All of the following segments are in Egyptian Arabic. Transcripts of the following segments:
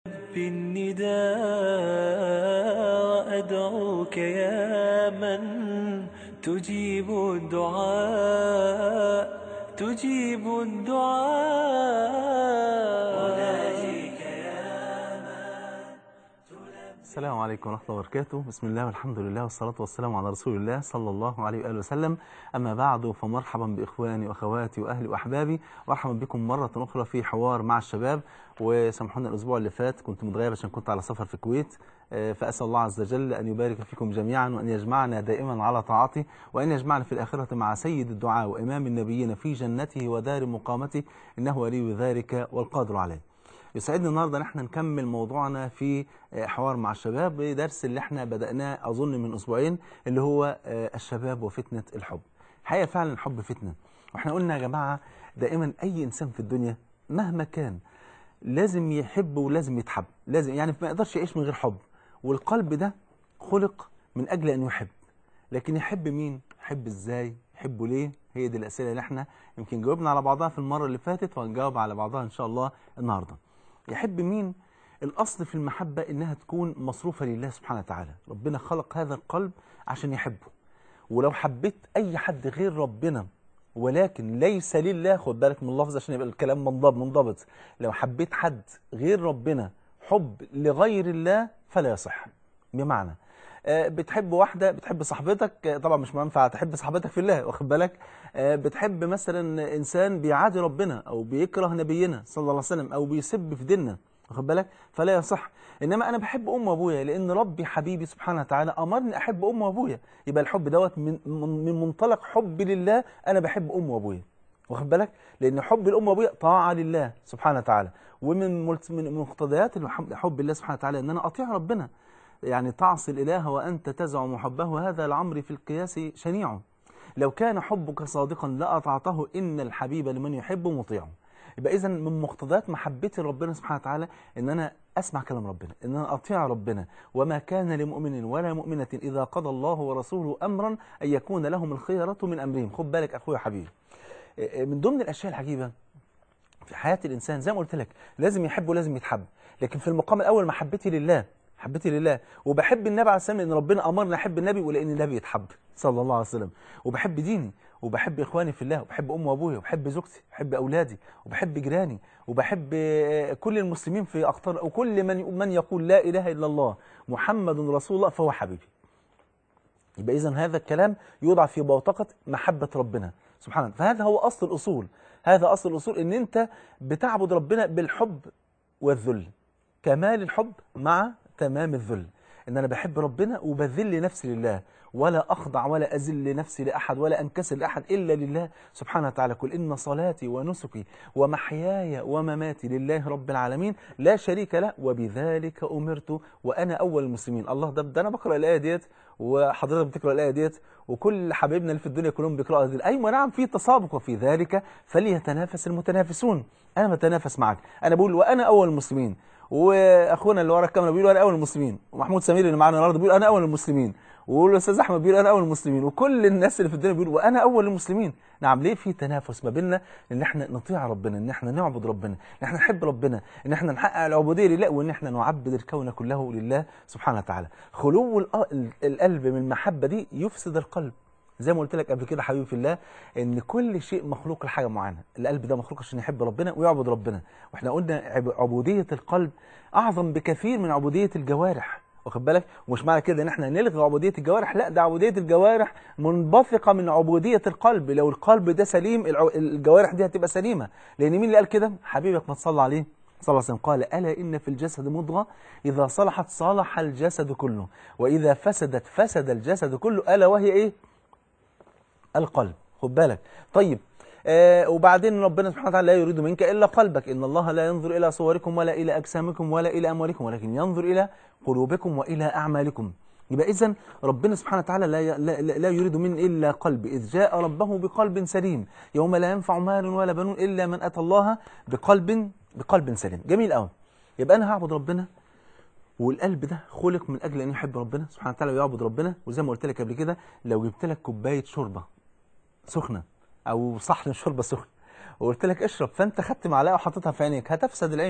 في النداء أدعوك يا من تجيب الدعاء تجيب الدعاء أناجيك يا السلام عليكم ورحمة الله وبركاته بسم الله والحمد لله والصلاة والسلام على رسول الله صلى الله عليه وآله وسلم أما بعد فمرحبا بإخواني وأخواتي وأهلي وأحبابي مرحبا بكم مرة أخرى في حوار مع الشباب وسامحونا الأسبوع اللي فات كنت متغيب عشان كنت على سفر في الكويت آه، فأسأل الله عز وجل أن يبارك فيكم جميعا وأن يجمعنا دائما على طاعته وأن يجمعنا في الآخرة مع سيد الدعاء وإمام النبيين في جنته ودار مقامته إنه ولي ذلك والقادر عليه يسعدني النهارده ان احنا نكمل موضوعنا في آه، حوار مع الشباب بدرس اللي احنا بدأناه اظن من اسبوعين اللي هو آه، الشباب وفتنة الحب. الحقيقه فعلا الحب فتنة واحنا قلنا يا جماعه دائما اي انسان في الدنيا مهما كان لازم يحب ولازم يتحب، لازم يعني ما يقدرش يعيش من غير حب والقلب ده خلق من اجل ان يحب. لكن يحب مين؟ يحب ازاي؟ يحبه ليه؟ هي دي الاسئله اللي احنا يمكن جاوبنا على بعضها في المره اللي فاتت وهنجاوب على بعضها ان شاء الله النهارده. يحب مين الأصل في المحبة إنها تكون مصروفة لله سبحانه وتعالى ربنا خلق هذا القلب عشان يحبه ولو حبيت أي حد غير ربنا ولكن ليس لله خد بالك من اللفظ عشان يبقى الكلام منضبط منضبط لو حبيت حد غير ربنا حب لغير الله فلا يصح بمعنى آه، بتحب واحدة بتحب صاحبتك آه، طبعا مش منفع تحب صاحبتك في الله واخد بالك آه، بتحب مثلا إنسان بيعادي ربنا أو بيكره نبينا صلى الله عليه وسلم أو بيسب في ديننا واخد بالك فلا يصح إنما أنا بحب أم وأبويا لأن ربي حبيبي سبحانه وتعالى أمرني أحب أم وأبويا يبقى الحب دوت من من من منطلق حبي لله أنا بحب أم وأبويا واخد بالك لأن حب الأم وأبويا طاعة لله سبحانه وتعالى ومن ملت- من مقتضيات الحب- حب الله سبحانه وتعالى إن أنا أطيع ربنا يعني تعصي الإله وأنت تزعم حبه هذا العمر في القياس شنيع لو كان حبك صادقا لأطعته إن الحبيب لمن يحب مطيع يبقى إذا من مقتضيات محبتي لربنا سبحانه وتعالى إن أنا أسمع كلام ربنا إن أنا أطيع ربنا وما كان لمؤمن ولا مؤمنة إذا قضى الله ورسوله أمرا أن يكون لهم الخيرة من أمرهم خد بالك أخويا حبيبي من ضمن الأشياء العجيبة في حياة الإنسان زي ما قلت لك لازم يحب ولازم يتحب لكن في المقام الأول محبتي لله محبتي لله وبحب النبي عليه السلام لأن ربنا أمرنا أحب النبي ولأن النبي يتحب صلى الله عليه وسلم وبحب ديني وبحب إخواني في الله وبحب أمي وأبويا وبحب زوجتي وبحب أولادي وبحب جيراني وبحب آه، كل المسلمين في أقطار وكل من من يقول لا إله إلا الله محمد رسول الله فهو حبيبي يبقى إذا هذا الكلام يوضع في بوتقة محبة ربنا سبحانه فهذا هو أصل الأصول هذا أصل الأصول إن أنت بتعبد ربنا بالحب والذل كمال الحب مع تمام الذل إن أنا بحب ربنا وبذل نفسي لله ولا أخضع ولا أذل نفسي لأحد ولا أنكسر لأحد إلا لله سبحانه وتعالى قل إن صلاتي ونسكي ومحياي ومماتي لله رب العالمين لا شريك له وبذلك أمرت وأنا أول المسلمين الله ده, ده أنا بقرأ الآية ديت وحضرتك بتقرأ الآية ديت وكل حبايبنا اللي في الدنيا كلهم بيقرأوا هذه الآية أيوة نعم في تسابق وفي ذلك فليتنافس المتنافسون أنا بتنافس معك أنا بقول وأنا أول المسلمين واخونا اللي ورا الكاميرا بيقول انا اول المسلمين ومحمود سمير اللي معانا النهارده بيقول انا اول المسلمين والاستاذ احمد بيقول انا اول المسلمين وكل الناس اللي في الدنيا بيقولوا وانا اول المسلمين نعم ليه في تنافس ما بيننا ان احنا نطيع ربنا ان احنا نعبد ربنا ان احنا نحب ربنا ان احنا نحقق العبوديه لله وان احنا نعبد الكون كله لله سبحانه وتعالى خلو الق- القلب من المحبه دي يفسد القلب زي ما قلت لك قبل كده حبيبي في الله ان كل شيء مخلوق لحاجه معينه القلب ده مخلوق عشان يحب ربنا ويعبد ربنا واحنا قلنا عب- عبوديه القلب اعظم بكثير من عبوديه الجوارح واخد بالك ومش معنى كده ان احنا نلغي عبوديه الجوارح لا ده عبوديه الجوارح منبثقه من عبوديه القلب لو القلب ده سليم الع- الجوارح دي هتبقى سليمه لان مين اللي قال كده حبيبك ما تصلى عليه صلى الله عليه وسلم قال ألا إن في الجسد مضغة إذا صلحت صلح الجسد كله وإذا فسدت فسد الجسد كله ألا وهي إيه القلب خد بالك طيب آه وبعدين ربنا سبحانه وتعالى لا يريد منك إلا قلبك إن الله لا ينظر إلى صوركم ولا إلى أجسامكم ولا إلى أموالكم ولكن ينظر إلى قلوبكم وإلى أعمالكم يبقى إذن ربنا سبحانه وتعالى لا, ي- لا, لا لا يريد من إلا قلب إذ جاء ربه بقلب سليم يوم لا ينفع مال ولا بنون إلا من أتى الله بقلب بقلب سليم جميل قوي يبقى أنا هعبد ربنا والقلب ده خلق من اجل ان يحب ربنا سبحانه وتعالى ويعبد ربنا وزي ما قلت لك قبل كده لو جبت لك كوبايه شوربه سخنه او صحن شوربه سخن وقلت لك اشرب فانت خدت معلقه وحطيتها في عينيك هتفسد العين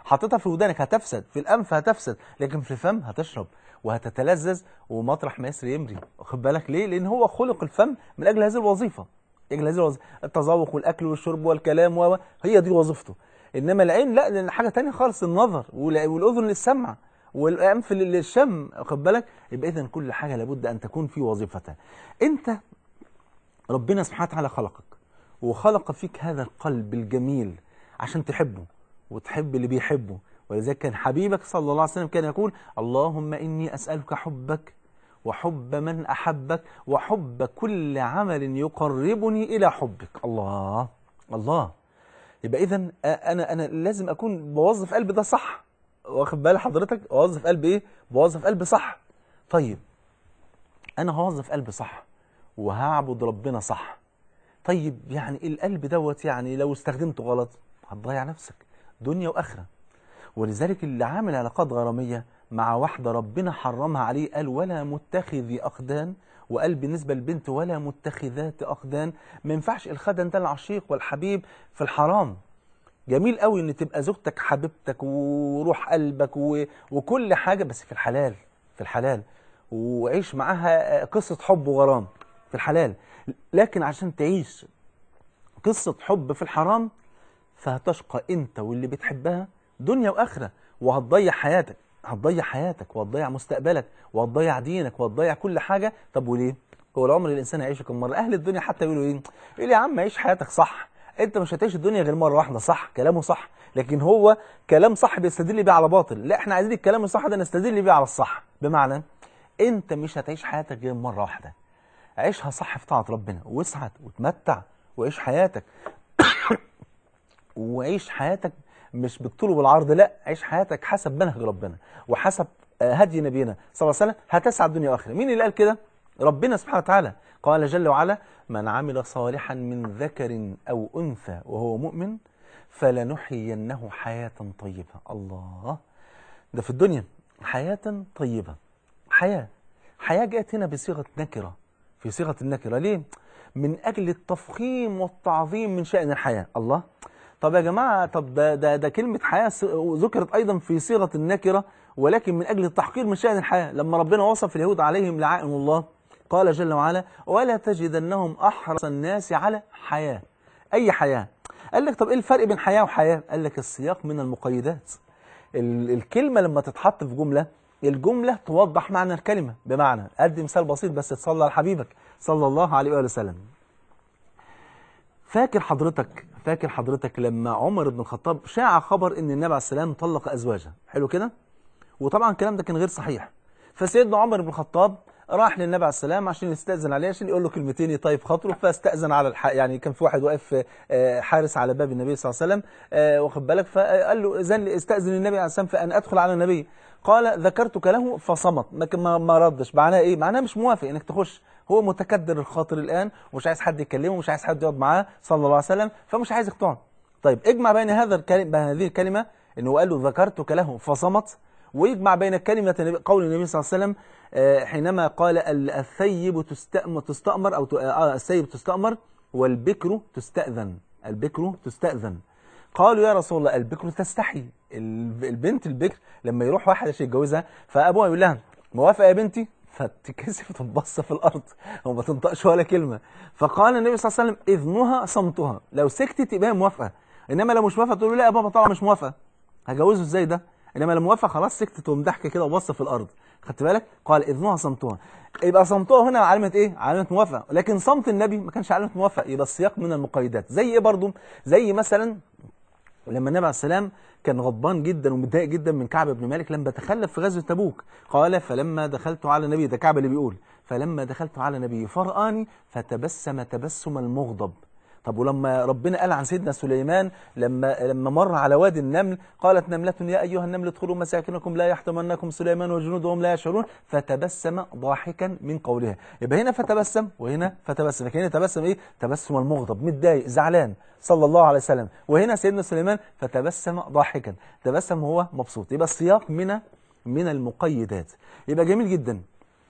حطيتها في ودانك هتفسد في الانف هتفسد لكن في الفم هتشرب وهتتلذذ ومطرح ما يسري يمري واخد بالك ليه لان هو خلق الفم من اجل هذه الوظيفه اجل هذه الوظيفه التذوق والاكل والشرب والكلام و هي دي وظيفته انما العين لا لان حاجه تانية خالص النظر والع- والاذن للسمع والانف للشم واخد بالك يبقى اذا كل حاجه لابد ان تكون في وظيفتها انت ربنا سبحانه وتعالى خلقك وخلق فيك هذا القلب الجميل عشان تحبه وتحب اللي بيحبه ولذلك كان حبيبك صلى الله عليه وسلم كان يقول اللهم إني أسألك حبك وحب من أحبك وحب كل عمل يقربني إلى حبك الله الله يبقى إذا أنا أنا لازم أكون بوظف قلبي ده صح واخد بال حضرتك بوظف قلبي إيه؟ بوظف قلبي صح طيب أنا هوظف قلبي صح وهعبد ربنا صح طيب يعني القلب دوت يعني لو استخدمته غلط هتضيع نفسك دنيا واخره ولذلك اللي عامل علاقات غراميه مع واحده ربنا حرمها عليه قال ولا متخذي اخدان وقال بالنسبه للبنت ولا متخذات اخدان ما ينفعش الخدن ده العشيق والحبيب في الحرام جميل قوي ان تبقى زوجتك حبيبتك وروح قلبك و... وكل حاجه بس في الحلال في الحلال وعيش معاها قصه حب وغرام في الحلال لكن عشان تعيش قصه حب في الحرام فهتشقى انت واللي بتحبها دنيا واخره وهتضيع حياتك هتضيع حياتك وهتضيع مستقبلك وهتضيع دينك وهتضيع كل حاجه طب وليه هو العمر الانسان هيعيشه كم مره اهل الدنيا حتى يقولوا ايه يقول يا عم عيش حياتك صح انت مش هتعيش الدنيا غير مره واحده صح كلامه صح لكن هو كلام صح بيستدل بيه على باطل لا احنا عايزين الكلام الصح ده نستدل بيه على الصح بمعنى انت مش هتعيش حياتك غير مره واحده عيشها صح في طاعه ربنا واسعد وتمتع وعيش حياتك وعيش حياتك مش بالطول والعرض لا عيش حياتك حسب منهج ربنا وحسب آه، هدي نبينا صلى الله عليه وسلم هتسعد دنيا واخره مين اللي قال كده ربنا سبحانه وتعالى قال جل وعلا من عمل صالحا من ذكر او انثى وهو مؤمن فلنحيينه حياه طيبه الله ده في الدنيا حياه طيبه حياه حياه جاءت هنا بصيغه نكره في صيغه النكره ليه من اجل التفخيم والتعظيم من شان الحياه الله طب يا جماعه طب ده ده, ده كلمه حياه س- ذكرت ايضا في صيغه النكره ولكن من اجل التحقير من شان الحياه لما ربنا وصف اليهود عليهم لعائن الله قال جل وعلا ولا تجدنهم احرص الناس على حياه اي حياه قال لك طب ايه الفرق بين حياه وحياه قال لك السياق من المقيدات ال- الكلمه لما تتحط في جمله الجمله توضح معنى الكلمه بمعنى ادي مثال بسيط بس تصلي على حبيبك صلى الله عليه واله وسلم فاكر حضرتك فاكر حضرتك لما عمر بن الخطاب شاع خبر ان النبي عليه السلام طلق ازواجه حلو كده وطبعا الكلام ده كان غير صحيح فسيدنا عمر بن الخطاب راح للنبي عليه السلام عشان يستأذن عليه عشان يقول له كلمتين يطيب خاطره فاستأذن على الح... يعني كان في واحد واقف آه، حارس على باب النبي صلى الله عليه وسلم آه، واخد بالك فقال له اذن لي استأذن النبي عليه السلام فأن أدخل على النبي قال ذكرتك له فصمت ما ما, ما ردش معناها ايه معناها مش موافق انك تخش هو متكدر الخاطر الآن ومش عايز حد يكلمه ومش عايز حد يقعد معاه صلى الله عليه وسلم فمش عايزك تقعد طيب اجمع بين هذا الكلمة بين هذه الكلمة انه قال له ذكرتك له فصمت ويجمع بين كلمة النبي- قول النبي صلى الله عليه وسلم آه، حينما قال ال- الثيب تستأمر, تستأمر أو ت- آه، الثيب تستأمر والبكر تستأذن البكر تستأذن قالوا يا رسول الله البكر تستحي ال- البنت البكر لما يروح واحد عشان يتجوزها فأبوها يقول لها موافقة يا بنتي فتكسف تبص في الأرض وما تنطقش ولا كلمة فقال النبي صلى الله عليه وسلم إذنها صمتها لو سكتت يبقى هي موافقة إنما لو مش موافقة تقول له لا يا بابا طبعا مش موافقة هجوزه ازاي ده انما لما وافق خلاص سكتت ومضحكه كده وبص في الارض خدت بالك قال اذنها صمتها يبقى صمتها هنا علامه ايه علامه موافقه لكن صمت النبي ما كانش علامه موافقه يبقى السياق من المقيدات زي ايه برضو زي مثلا لما النبي عليه السلام كان غضبان جدا ومتضايق جدا من كعب بن مالك لما تخلف في غزوه تبوك قال فلما دخلت على النبي ده كعب اللي بيقول فلما دخلت على النبي فرآني فتبسم تبسم المغضب طب ولما ربنا قال عن سيدنا سليمان لما لما مر على وادي النمل قالت نملة يا أيها النمل ادخلوا مساكنكم لا يحطمنكم سليمان وجنوده وهم لا يشعرون فتبسم ضاحكا من قولها يبقى هنا فتبسم وهنا فتبسم لكن هنا تبسم ايه تبسم المغضب متضايق زعلان صلى الله عليه وسلم وهنا سيدنا سليمان فتبسم ضاحكا تبسم هو مبسوط يبقى السياق من من المقيدات يبقى جميل جدا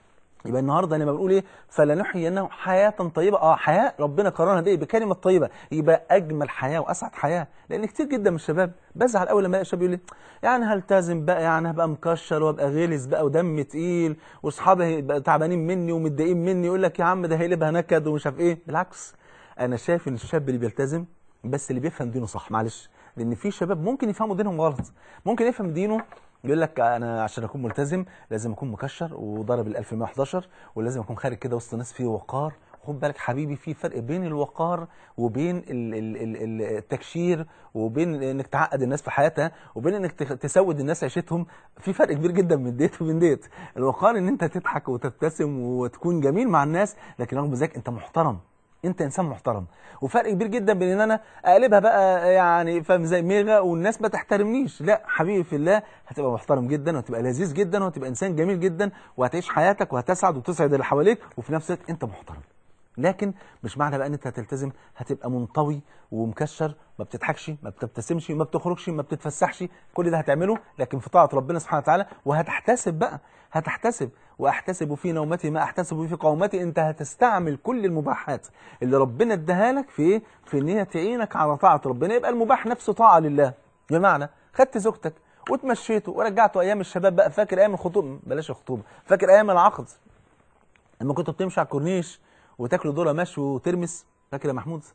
يبقى النهارده لما بنقول ايه فلنحيينهم حياه طيبه اه حياه ربنا قررها بايه بكلمه طيبه يبقى اجمل حياه واسعد حياه لان كتير جدا من الشباب بزعل اول لما الاقي شاب يقول لي يعني هلتزم بقى يعني هبقى مكشر وابقى غلس بقى ودم تقيل واصحابي هيبقى تعبانين مني ومتضايقين مني يقول لك يا عم ده هيقلبها نكد ومش عارف ايه بالعكس انا شايف ان الشاب اللي بيلتزم بس اللي بيفهم دينه صح معلش لان في شباب ممكن يفهموا دينهم غلط ممكن يفهم دينه يقول لك انا عشان اكون ملتزم لازم اكون مكشر وضارب ال 1111 ولازم اكون خارج كده وسط ناس فيه وقار خد بالك حبيبي في فرق بين الوقار وبين ال- ال- ال- ال- التكشير وبين انك تعقد الناس في حياتها وبين انك تخ- تسود الناس عيشتهم في فرق كبير جدا من ديت وبين ديت الوقار ان انت تضحك وتبتسم وتكون جميل مع الناس لكن رغم ذلك انت محترم انت انسان محترم وفرق كبير جدا بين ان انا اقلبها بقى يعني فاهم زي ميغا والناس ما تحترمنيش لا حبيبي في الله هتبقى محترم جدا وهتبقى لذيذ جدا وهتبقى انسان جميل جدا وهتعيش حياتك وهتسعد وتسعد اللي حواليك وفي نفس الوقت انت محترم لكن مش معنى بقى ان انت هتلتزم هتبقى منطوي ومكشر ما بتضحكش ما بتبتسمش ما بتخرجش ما بتتفسحش كل ده هتعمله لكن في طاعه ربنا سبحانه وتعالى وهتحتسب بقى هتحتسب واحتسب في نومتي ما احتسب في قومتي انت هتستعمل كل المباحات اللي ربنا اداها لك في ايه في ان هي تعينك على طاعه ربنا يبقى المباح نفسه طاعه لله بمعنى خدت زوجتك وتمشيته ورجعته ايام الشباب بقى فاكر ايام الخطوبه بلاش الخطوبه فاكر ايام العقد لما كنت بتمشي على الكورنيش وتاكلوا ذره مشي وترمس فاكر يا محمود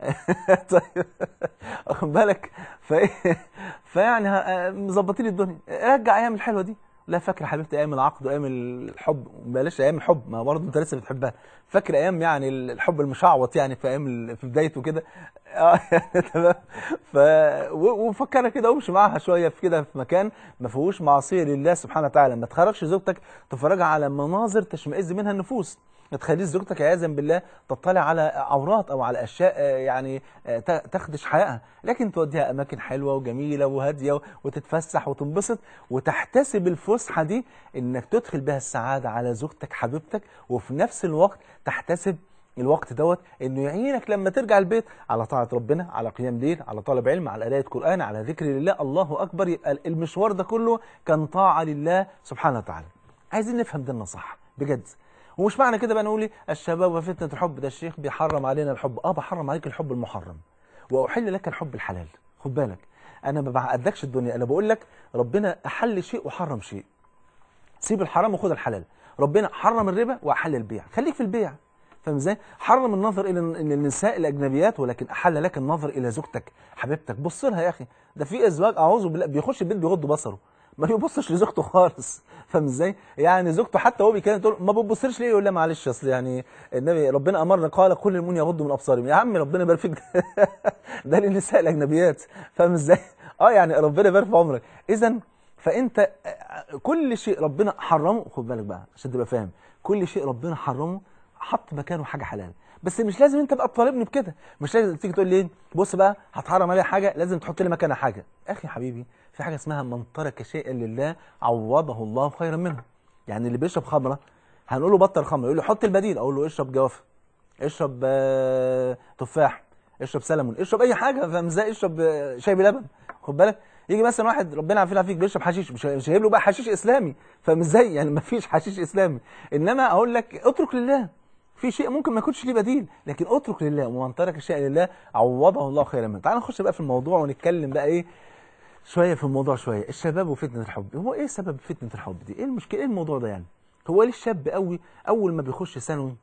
طيب واخد بالك فايه فيعني ه- مظبطين الدنيا رجع ايام الحلوه دي لا فاكر يا حبيبتي ايام العقد وايام الحب بلاش ايام الحب ما برضه انت لسه بتحبها فاكر ايام يعني الحب المشعوط يعني في ايام ال- في بدايته كده اه يعني تمام ف و- وفكرها كده وامشي معاها شويه في كده في مكان ما فيهوش معصيه لله سبحانه وتعالى ما تخرجش زوجتك تفرجها على مناظر تشمئز منها النفوس ما تخليش زوجتك عياذا بالله تطلع على عورات او على اشياء آه، يعني آه، ت- تخدش حيائها لكن توديها اماكن حلوه وجميله وهاديه وتتفسح وتنبسط وتحتسب الفسحه دي انك تدخل بها السعاده على زوجتك حبيبتك وفي نفس الوقت تحتسب الوقت دوت انه يعينك لما ترجع البيت على طاعه ربنا على قيام ليل على طلب علم على قراءه قران على ذكر لله الله اكبر يبقى المشوار ده كله كان طاعه لله سبحانه وتعالى عايزين نفهم ديننا صح بجد ومش معنى كده بقى نقول إيه الشباب وفتنه الحب ده الشيخ بيحرم علينا الحب اه بحرم عليك الحب المحرم واحل لك الحب الحلال خد بالك انا ما بعقدكش الدنيا انا بقول لك ربنا احل شيء وحرم شيء سيب الحرام وخد الحلال ربنا حرم الربا واحل البيع خليك في البيع فاهم ازاي حرم النظر الى إلى النساء الاجنبيات ولكن احل لك النظر الى زوجتك حبيبتك بص لها يا اخي ده في ازواج اعوذ بالله بيخش البيت بيغض بصره ما بيبصش لزوجته خالص فاهم ازاي يعني زوجته حتى هو بيتكلم تقول ما بتبصليش ليه يقول لها معلش اصل يعني النبي ربنا امرنا قال كل المؤمنين يغضوا من ابصارهم يا عم ربنا يبارك فيك ده للنساء الاجنبيات فاهم ازاي اه يعني ربنا يبارك في عمرك اذا فانت كل شيء ربنا حرمه خد بالك بقى عشان تبقى فاهم كل شيء ربنا حرمه حط مكانه حاجه حلال بس مش لازم انت بقى تطالبني بكده مش لازم تيجي تقول لي بص بقى هتحرم عليها حاجه لازم تحط لي مكانها حاجه اخي حبيبي في حاجه اسمها من ترك شيئا لله عوضه الله خيرا منه يعني اللي بيشرب خمره هنقول له بطل خمره يقول له حط البديل اقول له اشرب جوافه اشرب آه، تفاح اشرب سلمون اشرب اي حاجه فاهم ازاي اشرب آه، شاي بلبن خد بالك يجي مثلا واحد ربنا عارفين فيك بيشرب حشيش مش مش هيجيب له بقى حشيش اسلامي فاهم ازاي يعني ما فيش حشيش اسلامي انما اقول لك اترك لله في شيء ممكن ما يكونش ليه بديل لكن اترك لله ومن ترك الشيء لله عوضه الله خيرا منه تعال نخش بقى في الموضوع ونتكلم بقى ايه شويه في الموضوع شويه الشباب وفتنه الحب هو ايه سبب فتنه الحب دي ايه المشكله ايه الموضوع ده يعني هو ليه الشاب قوي اول ما بيخش ثانوي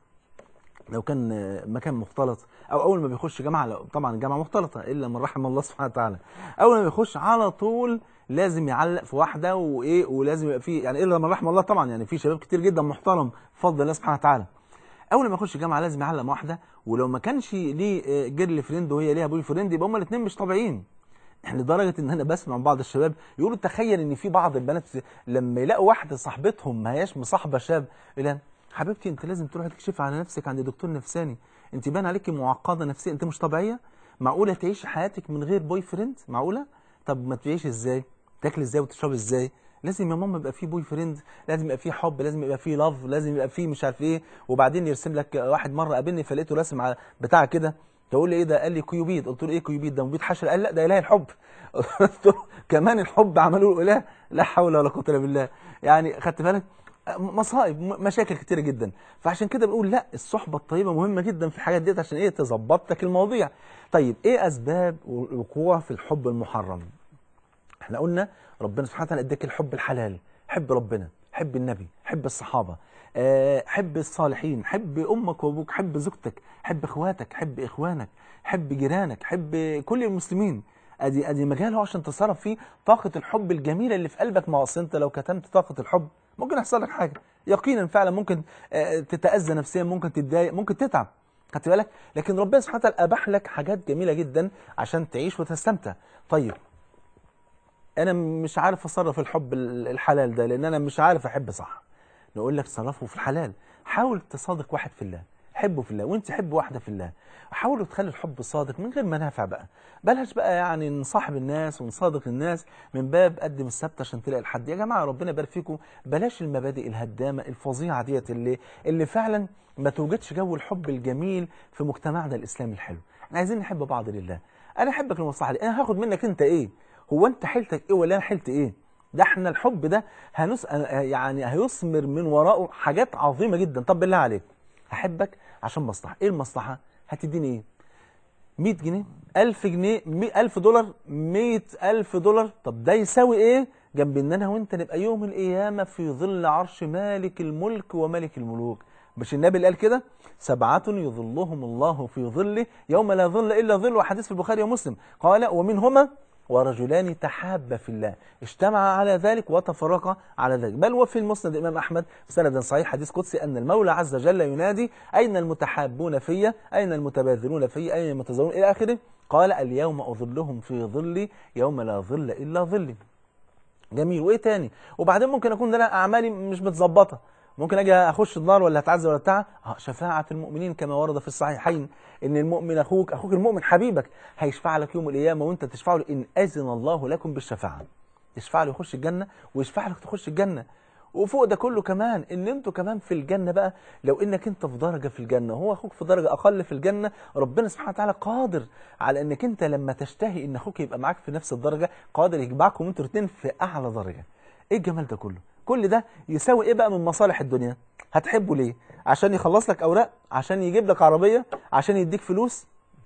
لو كان آه، مكان مختلط او اول ما بيخش جامعه لو- طبعا الجامعه مختلطه الا من رحم الله سبحانه وتعالى اول ما بيخش على طول لازم يعلق في واحده وايه ولازم يبقى فيه يعني الا من رحم الله طبعا يعني في شباب كتير جدا محترم بفضل الله سبحانه وتعالى اول ما يخش جامعه لازم يعلق مع واحده ولو ما كانش ليه جيرل فريند وهي ليها بوي فريند يبقى هما الاثنين مش طبيعيين لدرجه ان انا بسمع من بعض الشباب يقولوا تخيل ان في بعض البنات لما يلاقوا واحده صاحبتهم ما هياش مصاحبه شاب يقول لها حبيبتي انت لازم تروحي تكشفي على نفسك عند دكتور نفساني انت باين عليكي معقده نفسيا انت مش طبيعيه معقوله تعيشي حياتك من غير بوي فريند معقوله طب ما تعيشي ازاي تاكلي ازاي وتشربي ازاي لازم يا ماما يبقى فيه بوي فريند لازم يبقى فيه حب لازم يبقى فيه لاف لازم يبقى فيه مش عارف ايه وبعدين يرسم لك واحد مره قابلني فلقيته راسم على بتاع كده تقول لي ايه ده قال لي كيوبيد قلت له ايه كيوبيد ده مبيد حشر قال لا ده اله الحب قلت له كمان الحب عملوا له اله لا حول ولا قوه الا بالله يعني خدت بالك مصائب م- مشاكل كتيرة جدا فعشان كده بنقول لا الصحبة الطيبة مهمة جدا في الحاجات ديت عشان ايه تظبط لك المواضيع طيب ايه اسباب الوقوع في الحب المحرم احنا قلنا ربنا سبحانه وتعالى اداك الحب الحلال حب ربنا حب النبي حب الصحابة آه، حب الصالحين حب امك وابوك حب زوجتك حب اخواتك حب اخوانك حب جيرانك حب كل المسلمين ادي ادي مجال هو عشان تصرف فيه طاقة الحب الجميلة اللي في قلبك ما هو اصل انت لو كتمت طاقة الحب ممكن يحصل لك حاجة يقينا فعلا ممكن آه، تتأذى نفسيا ممكن تتضايق ممكن تتعب خدت بالك لكن ربنا سبحانه وتعالى اباح لك حاجات جميلة جدا عشان تعيش وتستمتع طيب انا مش عارف اصرف الحب ال- الحلال ده لان انا مش عارف احب صح نقول لك صرفه في الحلال حاول تصادق واحد في الله حبه في الله وانت حب واحده في الله حاولوا تخلي الحب صادق من غير منافع بقى بلاش بقى يعني نصاحب الناس ونصادق الناس من باب قدم السبت عشان تلاقي الحد يا جماعه ربنا يبارك فيكم بلاش المبادئ الهدامه الفظيعه ديت اللي اللي فعلا ما توجدش جو الحب الجميل في مجتمعنا الاسلامي الحلو احنا عايزين نحب بعض لله انا احبك للمصلحه دي انا هاخد منك انت ايه هو انت حيلتك ايه ولا انا حيلت ايه ده احنا الحب ده هنس... يعني هيثمر من وراءه حاجات عظيمه جدا طب بالله عليك هحبك عشان مصلحه ايه المصلحه هتديني ايه 100 جنيه 1000 جنيه 1000 دولار 100000 دولار طب ده يساوي ايه جنب ان انا وانت نبقى يوم القيامه في ظل عرش مالك الملك وملك الملوك مش النبي اللي قال كده سبعة يظلهم الله في ظله يوم لا ظل إلا ظل وحديث في البخاري ومسلم قال ومنهما ورجلان تحابا في الله اجتمعا على ذلك وتفرقا على ذلك بل وفي المسند الإمام أحمد بسند صحيح حديث قدسي أن المولى عز وجل ينادي أين المتحابون في أين المتباذلون في أين المتزورون إلى آخره قال اليوم أظلهم في ظلي يوم لا ظل إلا ظلي جميل وايه تاني وبعدين ممكن اكون انا اعمالي مش متظبطه ممكن اجي اخش النار ولا اتعذب ولا بتاع آه، شفاعه المؤمنين كما ورد في الصحيحين ان المؤمن اخوك اخوك المؤمن حبيبك هيشفع لك يوم القيامه وانت تشفع له ان اذن الله لكم بالشفاعه يشفع له يخش الجنه ويشفع لك تخش الجنه وفوق ده كله كمان ان انتوا كمان في الجنه بقى لو انك انت في درجه في الجنه وهو اخوك في درجه اقل في الجنه ربنا سبحانه وتعالى قادر على انك انت لما تشتهي ان اخوك يبقى معاك في نفس الدرجه قادر يجمعكم انتوا الاثنين في اعلى درجه ايه الجمال ده كله كل ده يساوي ايه بقى من مصالح الدنيا هتحبه ليه عشان يخلص لك اوراق عشان يجيب لك عربيه عشان يديك فلوس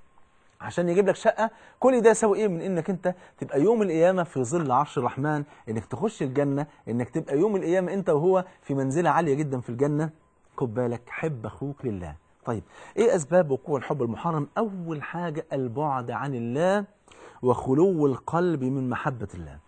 عشان يجيب لك شقة كل ده يساوي ايه من انك انت تبقى يوم القيامة في ظل عرش الرحمن انك تخش الجنة انك تبقى يوم القيامة انت وهو في منزلة عالية جدا في الجنة خد بالك حب اخوك لله طيب ايه اسباب وقوع الحب المحرم اول حاجة البعد عن الله وخلو القلب من محبة الله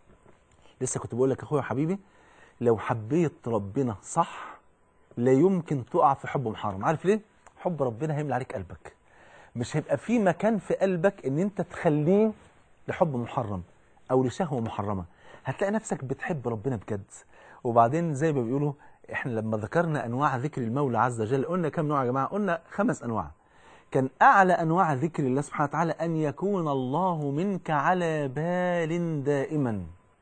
لسه كنت بقول لك اخويا وحبيبي لو حبيت ربنا صح لا يمكن تقع في حب محرم عارف ليه حب ربنا هيملى عليك قلبك مش هيبقى في مكان في قلبك ان انت تخليه لحب محرم او لشهوه محرمه هتلاقي نفسك بتحب ربنا بجد وبعدين زي ما بيقولوا احنا لما ذكرنا انواع ذكر المولى عز وجل قلنا كم نوع يا جماعه قلنا خمس انواع كان اعلى انواع ذكر الله سبحانه وتعالى ان يكون الله منك على بال دائما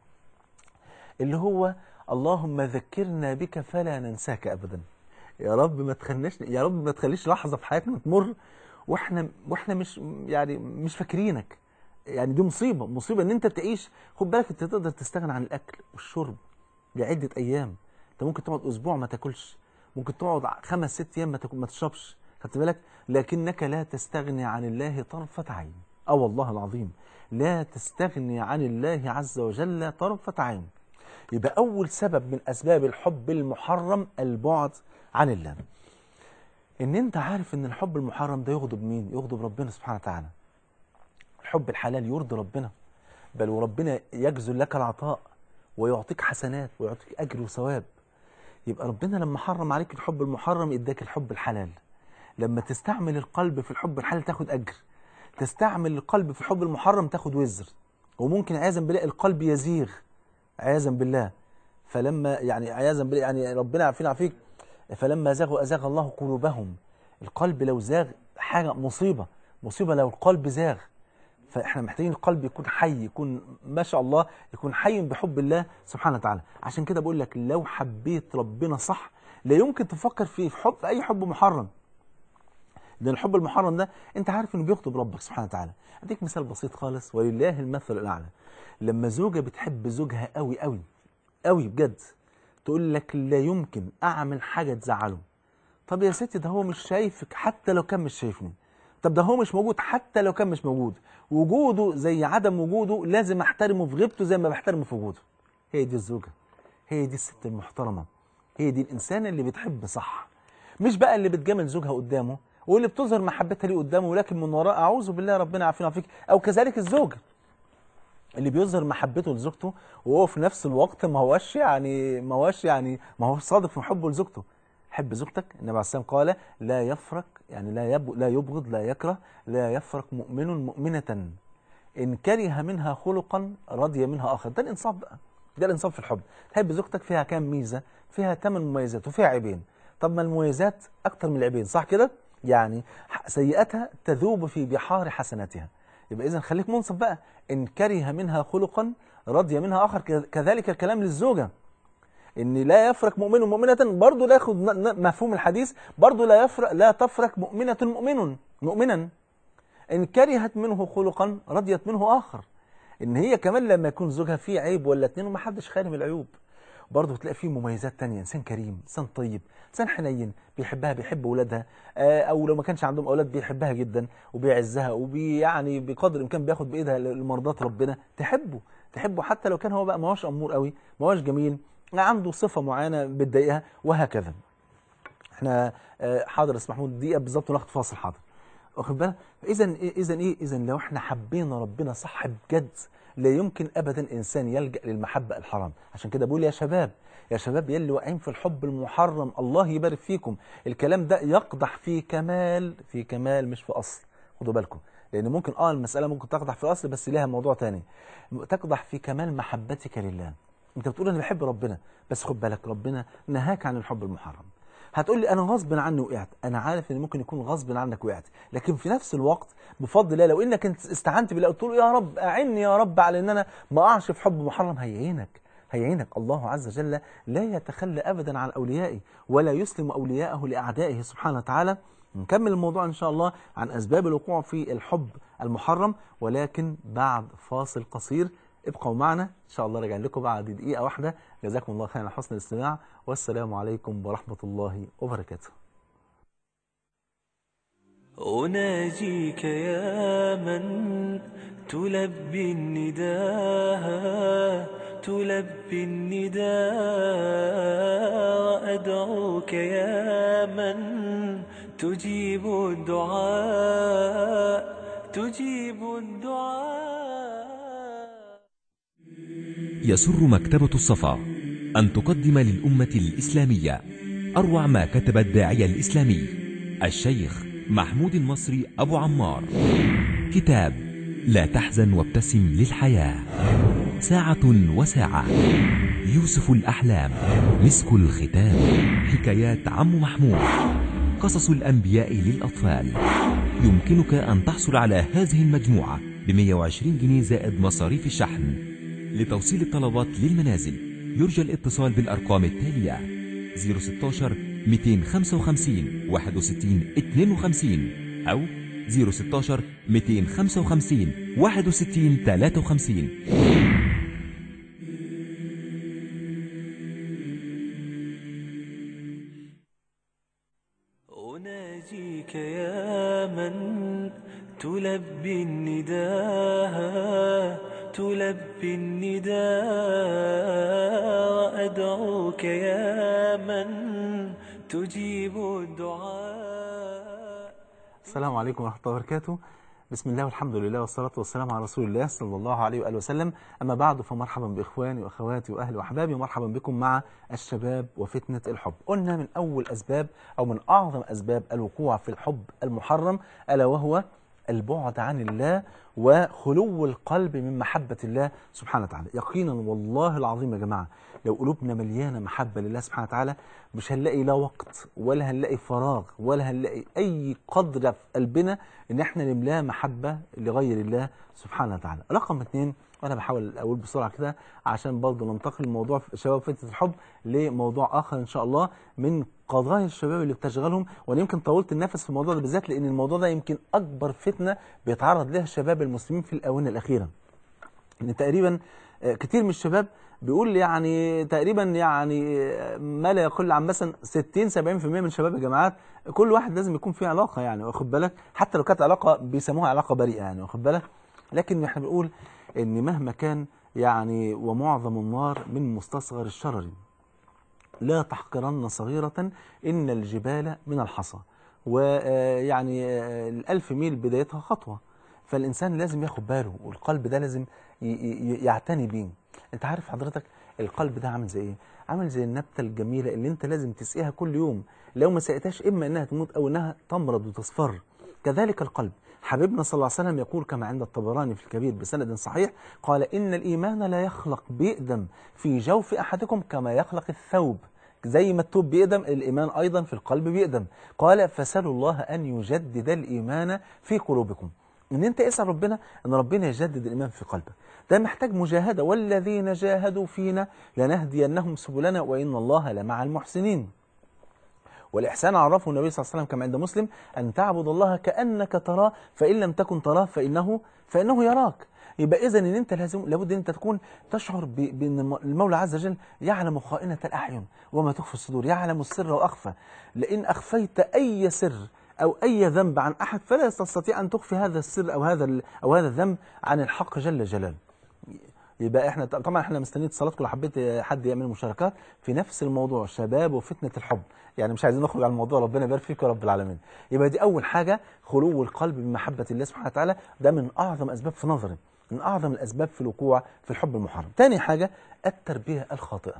اللي هو اللهم ذكرنا بك فلا ننساك ابدا يا رب ما تخلناش يا رب ما تخليش لحظه في حياتنا تمر واحنا واحنا مش يعني مش فاكرينك يعني دي مصيبه مصيبه ان انت تعيش خد بالك انت تقدر تستغنى عن الاكل والشرب لعده ايام انت ممكن تقعد اسبوع ما تاكلش ممكن تقعد خمس ست ايام ما تاكل ما تشربش خدت بالك لكنك لا تستغني عن الله طرفه عين اه والله العظيم لا تستغني عن الله عز وجل طرفه عين يبقى اول سبب من اسباب الحب المحرم البعد عن الله ان انت عارف ان الحب المحرم ده يغضب مين يغضب ربنا سبحانه وتعالى الحب الحلال يرضي ربنا بل وربنا يجزل لك العطاء ويعطيك حسنات ويعطيك اجر وثواب يبقى ربنا لما حرم عليك الحب المحرم اداك الحب الحلال لما تستعمل القلب في الحب الحلال تاخد اجر تستعمل القلب في الحب المحرم تاخد وزر وممكن عياذا بالله القلب يزيغ عياذا بالله فلما يعني عياذا بالله يعني ربنا عارفين عافيك فلما زاغوا أزاغ الله قلوبهم القلب لو زاغ حاجة مصيبة مصيبة لو القلب زاغ فاحنا محتاجين القلب يكون حي يكون ما شاء الله يكون حي بحب الله سبحانه وتعالى عشان كده بقول لك لو حبيت ربنا صح لا يمكن تفكر في في حب في اي حب محرم لان الحب المحرم ده انت عارف انه بيغضب ربك سبحانه وتعالى اديك مثال بسيط خالص ولله المثل الاعلى لما زوجه بتحب زوجها قوي قوي قوي بجد تقول لك لا يمكن اعمل حاجه تزعله طب يا ستي ده هو مش شايفك حتى لو كان مش شايفني طب ده هو مش موجود حتى لو كان مش موجود وجوده زي عدم وجوده لازم احترمه في غيبته زي ما بحترمه في وجوده هي دي الزوجه هي دي الست المحترمه هي دي الانسانه اللي بتحب صح مش بقى اللي بتجامل زوجها قدامه واللي بتظهر محبتها ليه قدامه ولكن من وراء اعوذ بالله ربنا يعافينا ويعافيك او كذلك الزوج اللي بيظهر محبته لزوجته وهو في نفس الوقت ما هوش يعني ما هوش يعني ما هو صادق في حبه لزوجته حب زوجتك النبي عليه السلام قال لا يفرق يعني لا يب لا يبغض لا يكره لا يفرق مؤمن مؤمنة إن كره منها خلقا رضي منها آخر ده الإنصاف بقى ده الإنصاف في الحب تحب زوجتك فيها كام ميزة فيها ثمان مميزات وفيها عيبين طب ما المميزات أكتر من العيبين صح كده يعني سيئتها تذوب في بحار حسناتها يبقى إذا خليك منصف بقى إن كره منها خلقا رضي منها آخر كذلك الكلام للزوجة ان لا يفرق مؤمن مؤمنة برضه لا ياخد مفهوم الحديث برضه لا يفرق لا تفرق مؤمنة مؤمن مؤمنا ان كرهت منه خلقا رضيت منه اخر ان هي كمان لما يكون زوجها فيه عيب ولا اتنين وما حدش خارم العيوب برضه تلاقي فيه مميزات تانية انسان كريم انسان طيب انسان حنين بيحبها بيحب اولادها او لو ما كانش عندهم اولاد بيحبها جدا وبيعزها وبي يعني بقدر الامكان بياخد بايدها لمرضات ربنا تحبه تحبه حتى لو كان هو بقى ما هوش امور قوي ما هوش جميل عنده صفة معينة بتضايقها وهكذا احنا حاضر اسمح محمود دقيقة بالظبط وناخد فاصل حاضر واخد بالك اذا اذا ايه اذا لو احنا حبينا ربنا صح بجد لا يمكن ابدا انسان يلجا للمحبه الحرام عشان كده بقول يا شباب يا شباب يلي واقعين في الحب المحرم الله يبارك فيكم الكلام ده يقدح في كمال في كمال مش في اصل خدوا بالكم لان ممكن اه المساله ممكن تقدح في الاصل بس ليها موضوع تاني تقدح في كمال محبتك لله انت بتقول انا بحب ربنا بس خد بالك ربنا نهاك عن الحب المحرم هتقول لي انا غصب عني وقعت انا عارف ان ممكن يكون غصب عنك وقعت لكن في نفس الوقت بفضل الله لو انك انت استعنت بالله قلت له يا رب اعني يا رب على ان انا ما اقعش في حب محرم هيعينك هيعينك الله عز وجل لا يتخلى ابدا عن اوليائه ولا يسلم اولياءه لاعدائه سبحانه وتعالى نكمل الموضوع ان شاء الله عن اسباب الوقوع في الحب المحرم ولكن بعد فاصل قصير ابقوا معنا ان شاء الله راجع لكم بعد دقيقه واحده جزاكم الله خيرا على حسن الاستماع والسلام عليكم ورحمه الله وبركاته أناجيك يا من تلبي النداء تلبي النداء وأدعوك يا من تجيب الدعاء تجيب الدعاء يسر مكتبة الصفا أن تقدم للأمة الإسلامية أروع ما كتب الداعية الإسلامي الشيخ محمود المصري أبو عمار كتاب لا تحزن وابتسم للحياة ساعة وساعة يوسف الأحلام مسك الختام حكايات عم محمود قصص الأنبياء للأطفال يمكنك أن تحصل على هذه المجموعة ب 120 جنيه زائد مصاريف الشحن لتوصيل الطلبات للمنازل يرجى الاتصال بالأرقام التالية 016 255 61 52 أو 016 255 61 53 أناجيك يا من تلبي النداء تلبي النداء وأدعوك يا من تجيب الدعاء السلام عليكم ورحمه الله وبركاته بسم الله والحمد لله والصلاة والسلام على رسول الله صلى الله عليه وآله وسلم أما بعد فمرحبا بإخواني وأخواتي وأهلي وأحبابي ومرحبا بكم مع الشباب وفتنة الحب قلنا من أول أسباب أو من أعظم أسباب الوقوع في الحب المحرم ألا وهو البعد عن الله وخلو القلب من محبة الله سبحانه وتعالى يقينا والله العظيم يا جماعة لو قلوبنا مليانة محبة لله سبحانه وتعالى مش هنلاقي لا وقت ولا هنلاقي فراغ ولا هنلاقي أي قدر في قلبنا إن احنا نملاه محبة لغير الله سبحانه وتعالى رقم اثنين وانا بحاول اقول بسرعه كده عشان برضه ننتقل من موضوع شباب فتنه الحب لموضوع اخر ان شاء الله من قضايا الشباب اللي بتشغلهم وانا يمكن طولت النفس في الموضوع ده بالذات لان الموضوع ده يمكن اكبر فتنه بيتعرض لها الشباب المسلمين في الاونه الاخيره ان تقريبا كتير من الشباب بيقول يعني تقريبا يعني ما لا يقل عن مثلا 60 70% من شباب الجامعات كل واحد لازم يكون فيه علاقه يعني واخد بالك حتى لو كانت علاقه بيسموها علاقه بريئه يعني واخد بالك لكن احنا بنقول ان مهما كان يعني ومعظم النار من مستصغر الشرر لا تحقرن صغيرة إن الجبال من الحصى ويعني الألف ميل بدايتها خطوة فالإنسان لازم ياخد باله والقلب ده لازم ي- ي- يعتني بيه أنت عارف حضرتك القلب ده عامل زي إيه؟ عامل زي النبتة الجميلة اللي أنت لازم تسقيها كل يوم لو ما سقيتهاش إما إنها تموت أو إنها تمرض وتصفر كذلك القلب حبيبنا صلى الله عليه وسلم يقول كما عند الطبراني في الكبير بسند صحيح قال إن الإيمان لا يخلق بيقدم في جوف أحدكم كما يخلق الثوب زي ما التوب بيقدم الإيمان أيضا في القلب بيقدم قال فسألوا الله أن يجدد الإيمان في قلوبكم ان انت اسال ربنا ان ربنا يجدد الايمان في قلبك ده محتاج مجاهده والذين جاهدوا فينا لنهدينهم سبلنا وان الله لمع المحسنين والإحسان عرفه النبي صلى الله عليه وسلم كما عند مسلم أن تعبد الله كأنك تراه فإن لم تكن تراه فإنه فإنه يراك يبقى إذا إن أنت لازم لابد أن أنت تكون تشعر ب- بأن الم- المولى عز وجل يعلم خائنة الأعين وما تخفي الصدور يعلم السر وأخفى لئن أخفيت أي سر أو أي ذنب عن أحد فلا تستطيع أن تخفي هذا السر أو هذا ال- أو هذا الذنب عن الحق جل جلاله يبقى احنا طبعا احنا مستنيين اتصالاتكم لو حبيت حد يعمل مشاركات في نفس الموضوع شباب وفتنه الحب يعني مش عايزين نخرج عن الموضوع ربنا يبارك فيك يا رب العالمين يبقى دي اول حاجه خلو القلب من محبه الله سبحانه وتعالى ده من اعظم اسباب في نظري من اعظم الاسباب في الوقوع في الحب المحرم تاني حاجه التربيه الخاطئه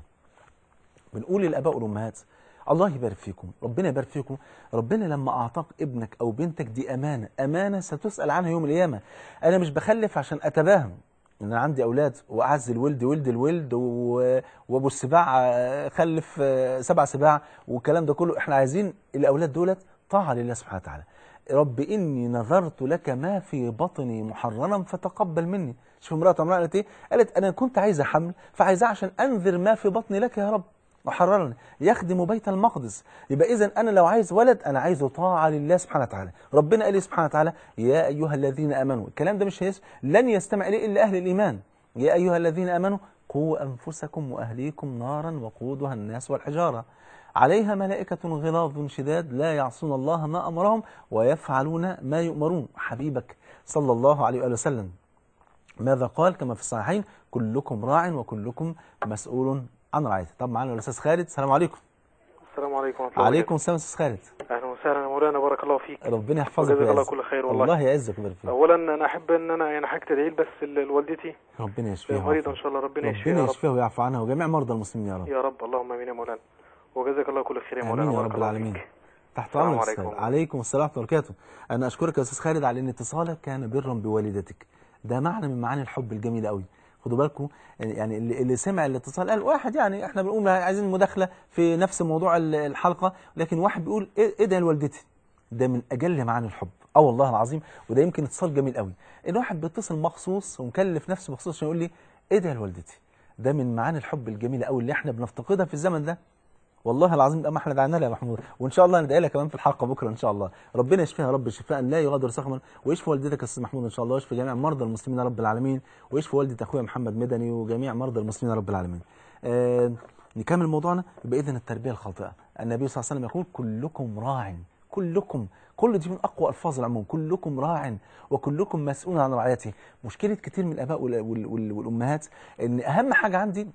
بنقول للاباء والامهات الله يبارك فيكم ربنا يبارك فيكم ربنا لما اعطاك ابنك او بنتك دي امانه امانه ستسال عنها يوم القيامه انا مش بخلف عشان اتباهم ان انا عندي اولاد واعز الولد ولد الولد و- وابو السباع آه، خلف آه، سبع سباع والكلام ده كله احنا عايزين الاولاد دولت طاعه لله سبحانه وتعالى رب اني نذرت لك ما في بطني محررا فتقبل مني شوف امراه عمران قالت ايه قالت انا كنت عايزه حمل فعايزاه عشان انذر ما في بطني لك يا رب محررا يخدم بيت المقدس يبقى اذا انا لو عايز ولد انا عايزه طاعه لله سبحانه وتعالى ربنا قال لي سبحانه وتعالى يا ايها الذين امنوا الكلام ده مش هيس لن يستمع اليه الا اهل الايمان يا ايها الذين امنوا قوا انفسكم واهليكم نارا وقودها الناس والحجاره عليها ملائكة غلاظ شداد لا يعصون الله ما أمرهم ويفعلون ما يؤمرون حبيبك صلى الله عليه وآله وسلم ماذا قال كما في الصحيحين كلكم راع وكلكم مسؤول عن رعيته طب معانا الاستاذ خالد السلام عليكم السلام عليكم ورحمة الله عليكم السلام استاذ خالد وبركاته. أهلا وسهلا يا مولانا بارك الله فيك ربنا يحفظك وجزاك الله ويعزك كل خير والله. الله يعزك ويبارك فيك أولا أنا أحب أن أنا يعني حاجة تدعي لي بس ل- لوالدتي ربنا يشفيها مريضة ويعافيها. إن شاء الله ربنا يشفيها ربنا يا رب يشفيها ويعفو عنها وجميع مرضى المسلمين يا رب يا رب اللهم آمين يا مولانا وجزاك الله كل خير يا مولانا امين يا بارك رب الله العالمين فيك. تحت السلام امرك يا عليكم. استاذ عليكم السلام ورحمه الله وبركاته انا اشكرك يا استاذ خالد على ان اتصالك كان برا بوالدتك ده معنى من معاني الحب الجميل قوي خدوا بالكم يعني اللي, اللي سمع الاتصال قال واحد يعني احنا بنقول عايزين مداخله في نفس موضوع ال- الحلقه لكن واحد بيقول ايه إيه ده لوالدتي ده من اجل معاني الحب اه والله العظيم وده يمكن اتصال جميل قوي ان واحد بيتصل مخصوص ومكلف نفسه مخصوص عشان يقول لي ايه ده لوالدتي ده من معاني الحب الجميله قوي اللي احنا بنفتقدها في الزمن ده والله العظيم ده ما احنا دعينا لها يا محمود وان شاء الله ندعي لها كمان في الحلقه بكره ان شاء الله ربنا يشفيها يا رب شفاء لا يغادر سقما ويشفي والدتك يا استاذ محمود ان شاء الله ويشفي جميع مرضى المسلمين يا رب العالمين ويشفي والده اخويا محمد مدني وجميع مرضى المسلمين يا رب العالمين آه نكمل موضوعنا يبقى اذا التربيه الخاطئه النبي صلى الله عليه وسلم يقول كلكم راع كلكم كل دي من اقوى الفاظ العموم كلكم راع وكلكم مسؤول عن رعيته مشكله كتير من الاباء وال- وال- وال- والامهات ان اهم حاجه عندي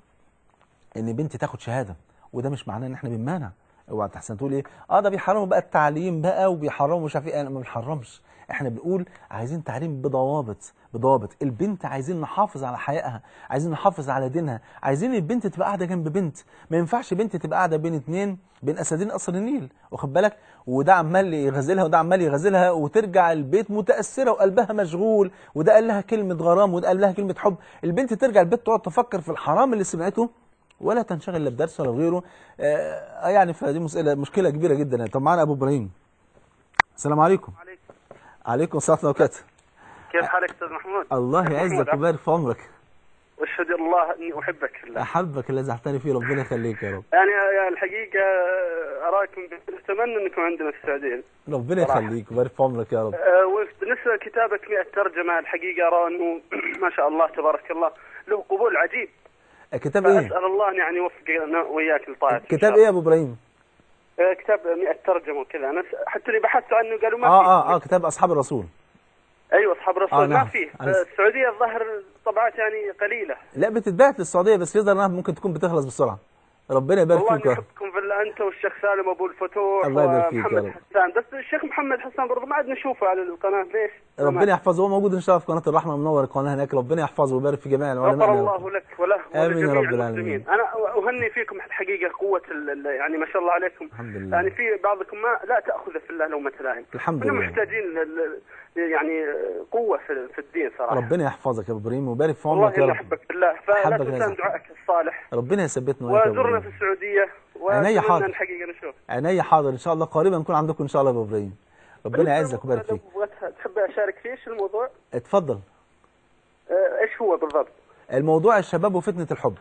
ان بنتي تاخد شهاده وده مش معناه ان احنا بنمانع اوعى تحسن تقول ايه اه ده بيحرموا بقى التعليم بقى وبيحرموا مش عارف ايه انا ما بنحرمش احنا بنقول عايزين تعليم بضوابط بضوابط البنت عايزين نحافظ على حيائها عايزين نحافظ على دينها عايزين البنت تبقى قاعده جنب بنت ما ينفعش بنت تبقى قاعده بين اتنين بين اسدين قصر النيل واخد بالك وده عمال يغزلها وده عمال يغزلها وترجع البيت متاثره وقلبها مشغول وده قال لها كلمه غرام وده قال لها كلمه حب البنت ترجع البيت تقعد تفكر في الحرام اللي سمعته ولا تنشغل لا بدرس ولا غيره آه يعني فدي مسألة مشكلة كبيرة جدا يعني. طب معانا أبو إبراهيم السلام عليكم عليكم عليكم السلام ورحمة الله وبركاته كيف حالك استاذ محمود؟ الله محمود، يعزك ويبارك في عمرك واشهد الله اني احبك في الله أحبك الذي أحتني فيه ربنا يخليك يا رب يعني يا الحقيقه اراكم اتمنى انكم عندنا في السعوديه ربنا صراحة. يخليك ويبارك في عمرك يا رب أه، وبالنسبه لكتابك 100 ترجمه الحقيقه ارى انه ما شاء الله تبارك الله له قبول عجيب كتاب ايه فاسال الله ان يعني يوفقنا واياك لطاعته إن كتاب شاء ايه يا ابو ابراهيم الله. آه، كتاب 100 ترجمه وكذا انا س- حتى اللي بحثت عنه قالوا ما اه فيه. اه اه كتاب اصحاب الرسول ايوه اصحاب الرسول آه، نعم. ما فيه أنا- آه، السعوديه الظاهر طبعات يعني قليله لا بتتباعت للسعوديه بس يظهر انها ممكن تكون بتخلص بسرعه ربنا يبارك والله فيك اني يا رب. احبكم في الله انت والشيخ سالم ابو الفتوح الله يبارك فيك يا ومحمد رب. حسان بس الشيخ محمد حسان برضه ما عاد نشوفه على القناه ليش؟ ربنا يحفظه هو موجود ان شاء الله في قناه الرحمه منور القناه هناك ربنا يحفظه ويبارك في جميع العلماء غفر يا رب. الله لك وله آمين يا ولجميع رب العالمين. المسلمين انا اهني فيكم الحقيقه قوه ال- ال- يعني ما شاء الله عليكم الحمد لله. يعني في بعضكم ما لا تاخذ في الله لومه لائم الحمد احنا لله. محتاجين ل- ل- يعني قوه في في الدين صراحه ربنا يحفظك يا ابو ابراهيم ويبارك في والله عمرك يا اني رب احبك في الله فلا أحبك تنسى لازم. دعائك الصالح ربنا يثبتنا وإياك يا أبو وزرنا في إبراهيم. السعوديه عينيا حاضر. واتمنى الحقيقه نشوف عينيا حاضر ان شاء الله قريبا نكون عندكم ان شاء الله يا ابو ابراهيم ربنا يعزك ويبارك فيك بغيت- تحب اشارك في ايش الموضوع؟ اتفضل آه، ايش هو بالضبط؟ الموضوع الشباب وفتنه الحب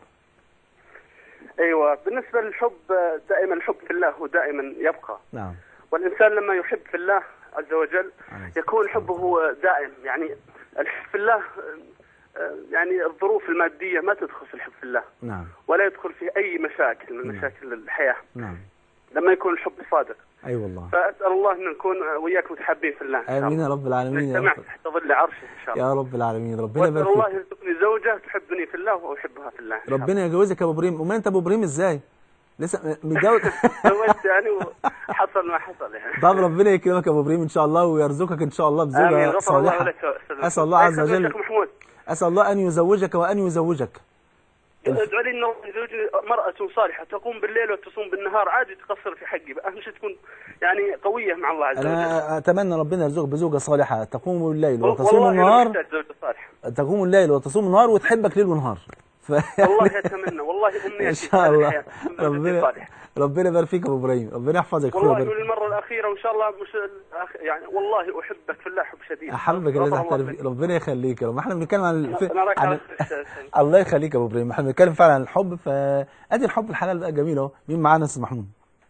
ايوه بالنسبه للحب آه، دائما الحب في الله هو دائما يبقى نعم والإنسان لما يحب في الله عز وجل يكون حبه دائم يعني الحب في الله آه، آه، يعني الظروف المادية ما تدخل في الحب في الله نعم ولا يدخل فيه أي مشاكل من مشاكل الحياة نعم لما يكون الحب صادق اي أيوة والله فأسأل الله أن نكون وياك متحابين في الله إن شاء امين الله. يا رب العالمين يا نجتمع رب تحت ظل عرشه إن شاء الله يا رب العالمين ربنا وأسأل يبارك الله فيك يرزقني زوجة تحبني في الله وأحبها في الله إن شاء الله. ربنا يجوزك يا ابو ابراهيم امال انت ابو ابراهيم ازاي لسه متجوز تزوجت يعني وحصل ما حصل يعني طب ربنا يكرمك يا ابو ابراهيم ان شاء الله ويرزقك ان شاء الله آمين بزوجه غفر الله صالحه لك يا أستاذ اسال الله عز أيضاً يا وجل شيخ محمود اسال الله ان يزوجك وان يزوجك ادعو لي انه يزوجني مرأة صالحة تقوم بالليل وتصوم بالنهار عادي تقصر في حقي اهم شيء تكون يعني قوية مع الله عز وجل انا اتمنى ربنا يرزقك بزوجه صالحه تقوم الليل والله وتصوم أنا النهار محتاج زوجة صالحة تقوم الليل وتصوم النهار وتحبك ليل ونهار ف... والله اتمنى والله امنيتي ان في شاء هذه الله الحياة تكون زوجتي ربنا صالحة. ربنا يبارك فيك يا ابو ابراهيم ربنا يحفظك اخويا والله ويبارك فيك. وللمرة الأخيرة وإن شاء الله مش الأخ... يعني والله أحبك في الله حب شديد احبك غفر لازم الله احترم لك. فيك. ربنا يخليك يا رب احنا بنتكلم عن الف... أنا رايك عن على خير. الله يخليك يا ابو ابراهيم احنا بنتكلم فعلا عن الحب فادي الحب الحلال بقى جميل اهو مين معانا يا استاذ محمود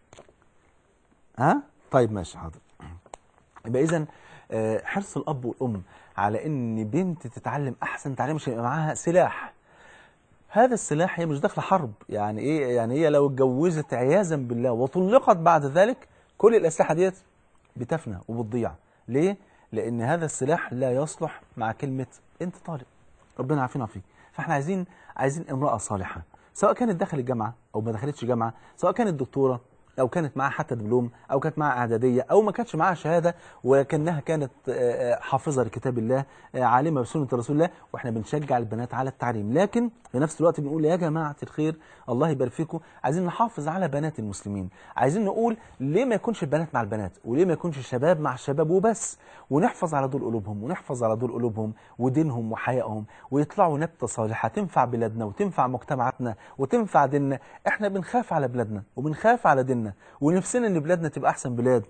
ها طيب ماشي حاضر يبقى اذا آه، حرص الاب والام على ان بنت تتعلم احسن تعليم عشان يبقى معاها سلاح هذا السلاح هي مش داخله حرب يعني ايه يعني هي لو اتجوزت عياذا بالله وطلقت بعد ذلك كل الاسلحه ديت بتفنى وبتضيع ليه لان هذا السلاح لا يصلح مع كلمه انت طالب ربنا يعافينا فيك فاحنا عايزين عايزين امراه صالحه سواء كانت دخلت جامعه او ما دخلتش جامعه سواء كانت دكتوره او كانت معاها حتى دبلوم او كانت معاها اعداديه او ما كانتش معاها شهاده ولكنها كانت آه، آه، حافظه لكتاب الله آه، عالمه بسنه رسول الله واحنا بنشجع البنات على التعليم لكن في نفس الوقت بنقول يا جماعه الخير الله يبارك فيكم عايزين نحافظ على بنات المسلمين عايزين نقول ليه ما يكونش البنات مع البنات وليه ما يكونش الشباب مع الشباب وبس ونحفظ على دول قلوبهم ونحفظ على دول قلوبهم ودينهم وحيائهم ويطلعوا نبته صالحه تنفع بلادنا وتنفع مجتمعاتنا وتنفع ديننا احنا بنخاف على بلادنا وبنخاف على ديننا ونفسنا ان بلادنا تبقى احسن بلاد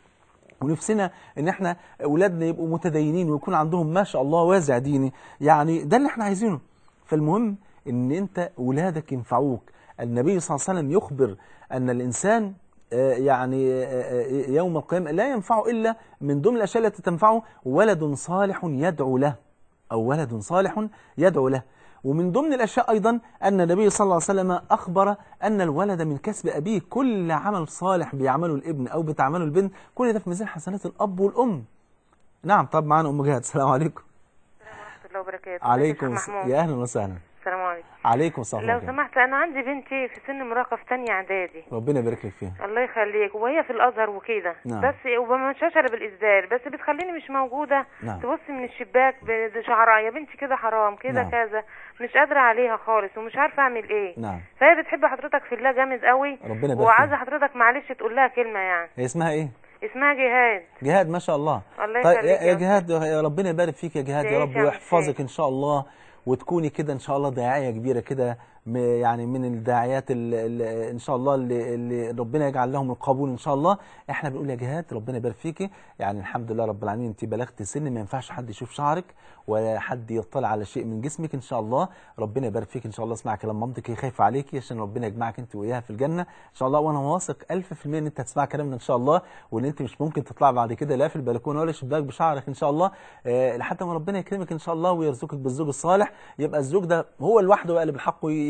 ونفسنا ان احنا اولادنا يبقوا متدينين ويكون عندهم ما شاء الله وازع ديني يعني ده اللي احنا عايزينه فالمهم ان انت اولادك ينفعوك النبي صلى الله عليه وسلم يخبر ان الانسان آه، يعني آه، آه، يوم القيامه لا ينفعه الا من ضمن الاشياء التي تنفعه ولد صالح يدعو له او ولد صالح يدعو له ومن ضمن الاشياء ايضا ان النبي صلى الله عليه وسلم اخبر ان الولد من كسب ابيه كل عمل صالح بيعمله الابن او بتعمله البنت كل ده في ميزان حسنات الاب والام نعم طب معانا ام جهاد السلام عليكم ورحمة الله وبركاته عليكم السلام الس- محمود يا اهلا وسهلا السلام عليكم عليكم السلام لو ورحمة الله. سمحت انا عندي بنتي في سن مراهقه في تانية اعدادي ربنا يبارك لك فيها الله يخليك وهي في الازهر وكده نعم. بس وما شاشره بالاسدال بس بتخليني مش موجوده نعم. تبص من الشباك بشعرها يا بنتي كده حرام كده نعم. كذا مش قادره عليها خالص ومش عارفه اعمل ايه نعم فهي بتحب حضرتك في الله جامد قوي ربنا يبارك وعايزه فيها. حضرتك معلش تقول لها كلمه يعني هي اسمها ايه اسمها جهاد جهاد ما شاء الله الله طيب يخليك يا يا يا جهاد يا ربنا يبارك فيك يا جهاد يا تعيش رب يا عم ويحفظك الشيخ. ان شاء الله وتكوني كده ان شاء الله داعيه كبيره كده م- يعني من الداعيات اللي ان شاء الله اللي, اللي ربنا يجعل لهم القبول ان شاء الله احنا بنقول يا جهاد ربنا يبارك فيكي يعني الحمد لله رب العالمين انت بلغت سن ما ينفعش حد يشوف شعرك ولا حد يطلع على شيء من جسمك ان شاء الله ربنا يبارك فيك ان شاء الله اسمع كلام مامتك هي خايفه عليكي عشان ربنا يجمعك انت واياها في الجنه ان شاء الله وانا واثق 1000% ان انت هتسمع كلامنا ان شاء الله وان انت مش ممكن تطلع بعد كده لا في البلكونه ولا شباك بشعرك ان شاء الله آه، لحد ما ربنا يكرمك ان شاء الله ويرزقك بالزوج الصالح يبقى الزوج ده هو لوحده بقى اللي بالحق ي-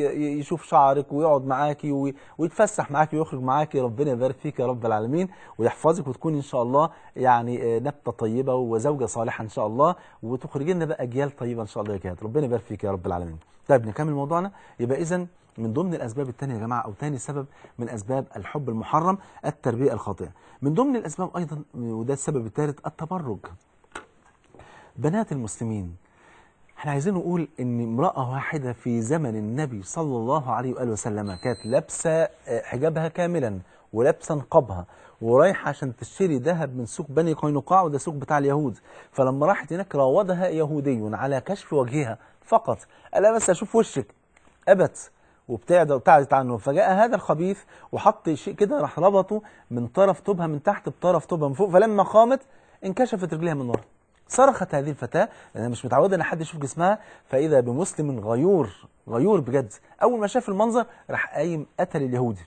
ي- يشوف شعرك ويقعد معاكي وي- ويتفسح معاكي ويخرج معاكي ربنا يبارك فيك يا رب العالمين ويحفظك وتكون ان شاء الله يعني آه، نبته طيبه وزوجه صالحه ان شاء الله وتخرج لنا بقى اجيال طيبه ان شاء الله يا كده ربنا يبارك فيك يا رب العالمين طيب نكمل موضوعنا يبقى اذا من ضمن الاسباب الثانيه يا جماعه او ثاني سبب من اسباب الحب المحرم التربيه الخاطئه من ضمن الاسباب ايضا وده السبب الثالث التبرج بنات المسلمين احنا عايزين نقول ان امرأة واحدة في زمن النبي صلى الله عليه وآله وسلم كانت لابسة آه، حجابها كاملا ولابسة نقابها ورايحة عشان تشتري ذهب من سوق بني قينقاع وده سوق بتاع اليهود فلما راحت هناك راودها يهودي على كشف وجهها فقط قال لها بس اشوف وشك ابت وابتعد وابتعدت عنه فجاء هذا الخبيث وحط شيء كده راح ربطه من طرف توبها من تحت بطرف توبها من فوق فلما قامت انكشفت رجليها من ورا صرخت هذه الفتاة لأنها مش متعودة إن حد يشوف جسمها فإذا بمسلم غيور غيور بجد أول ما شاف المنظر راح قايم قتل اليهودي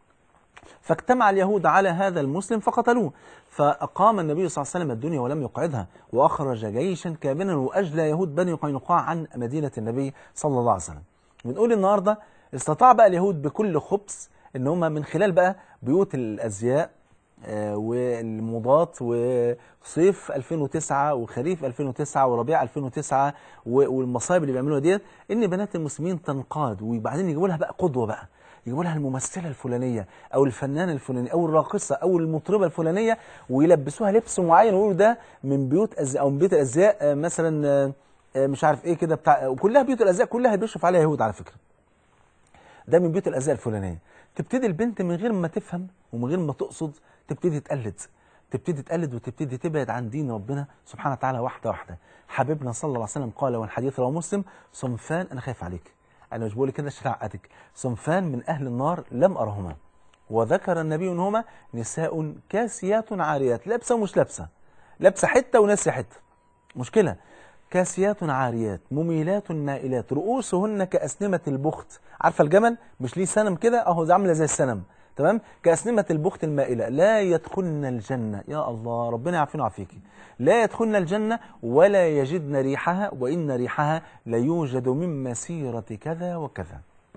فاجتمع اليهود على هذا المسلم فقتلوه فأقام النبي صلى الله عليه وسلم الدنيا ولم يقعدها وأخرج جيشا كاملا وأجلى يهود بني قينقاع عن مدينة النبي صلى الله عليه وسلم بنقول النهاردة استطاع بقى اليهود بكل خبث ان هم من خلال بقى بيوت الازياء آه، والموضات وصيف 2009 وخريف 2009 وربيع 2009 و- والمصايب اللي بيعملوها ديت ان بنات المسلمين تنقاد وبعدين يجيبوا لها بقى قدوه بقى يجيبوا لها الممثله الفلانيه او الفنانه الفلانيه او الراقصه او المطربه الفلانيه ويلبسوها لبس معين ويقولوا ده من بيوت أزياء او من بيوت الازياء آه، مثلا آه، آه، مش عارف ايه كده بتاع وكلها بيوت الازياء كلها بيشرف عليها يهود على فكره ده من بيوت الازياء الفلانيه تبتدي البنت من غير ما تفهم ومن غير ما تقصد تبتدي تقلد تبتدي تقلد وتبتدي تبعد عن دين ربنا سبحانه وتعالى واحده واحده حبيبنا صلى الله عليه وسلم قال والحديث رواه مسلم صنفان انا خايف عليك انا مش بقول كده عشان اعقدك صنفان من اهل النار لم ارهما وذكر النبي ان هما نساء كاسيات عاريات لابسه ومش لابسه لابسه حته وناسيه حته مشكله كاسيات عاريات مميلات مائلات رؤوسهن كأسنمة البخت عارفة الجمل مش ليه سنم كده اهو زي عامله زي السنم تمام كأسنمة البخت المائلة لا يدخلن الجنة يا الله ربنا يعافينا ويعافيكي لا يدخلن الجنة ولا يجدن ريحها وإن ريحها ليوجد من مسيرة كذا وكذا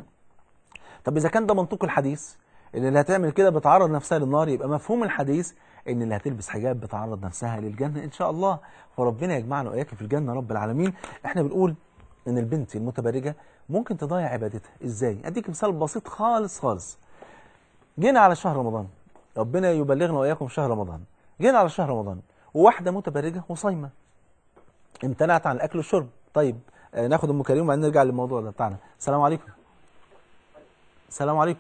طب إذا كان ده منطق الحديث ان اللي هتعمل كده بتعرض نفسها للنار يبقى مفهوم الحديث ان اللي هتلبس حجاب بتعرض نفسها للجنه ان شاء الله فربنا يجمعنا واياك في الجنه رب العالمين احنا بنقول ان البنت المتبرجه ممكن تضيع عبادتها ازاي اديك مثال بسيط خالص خالص جينا على شهر رمضان ربنا يبلغنا واياكم شهر رمضان جينا على شهر رمضان وواحده متبرجه وصايمه امتنعت عن الاكل والشرب طيب آه، ناخد ام كريم وبعدين نرجع للموضوع ده بتاعنا السلام عليكم السلام عليكم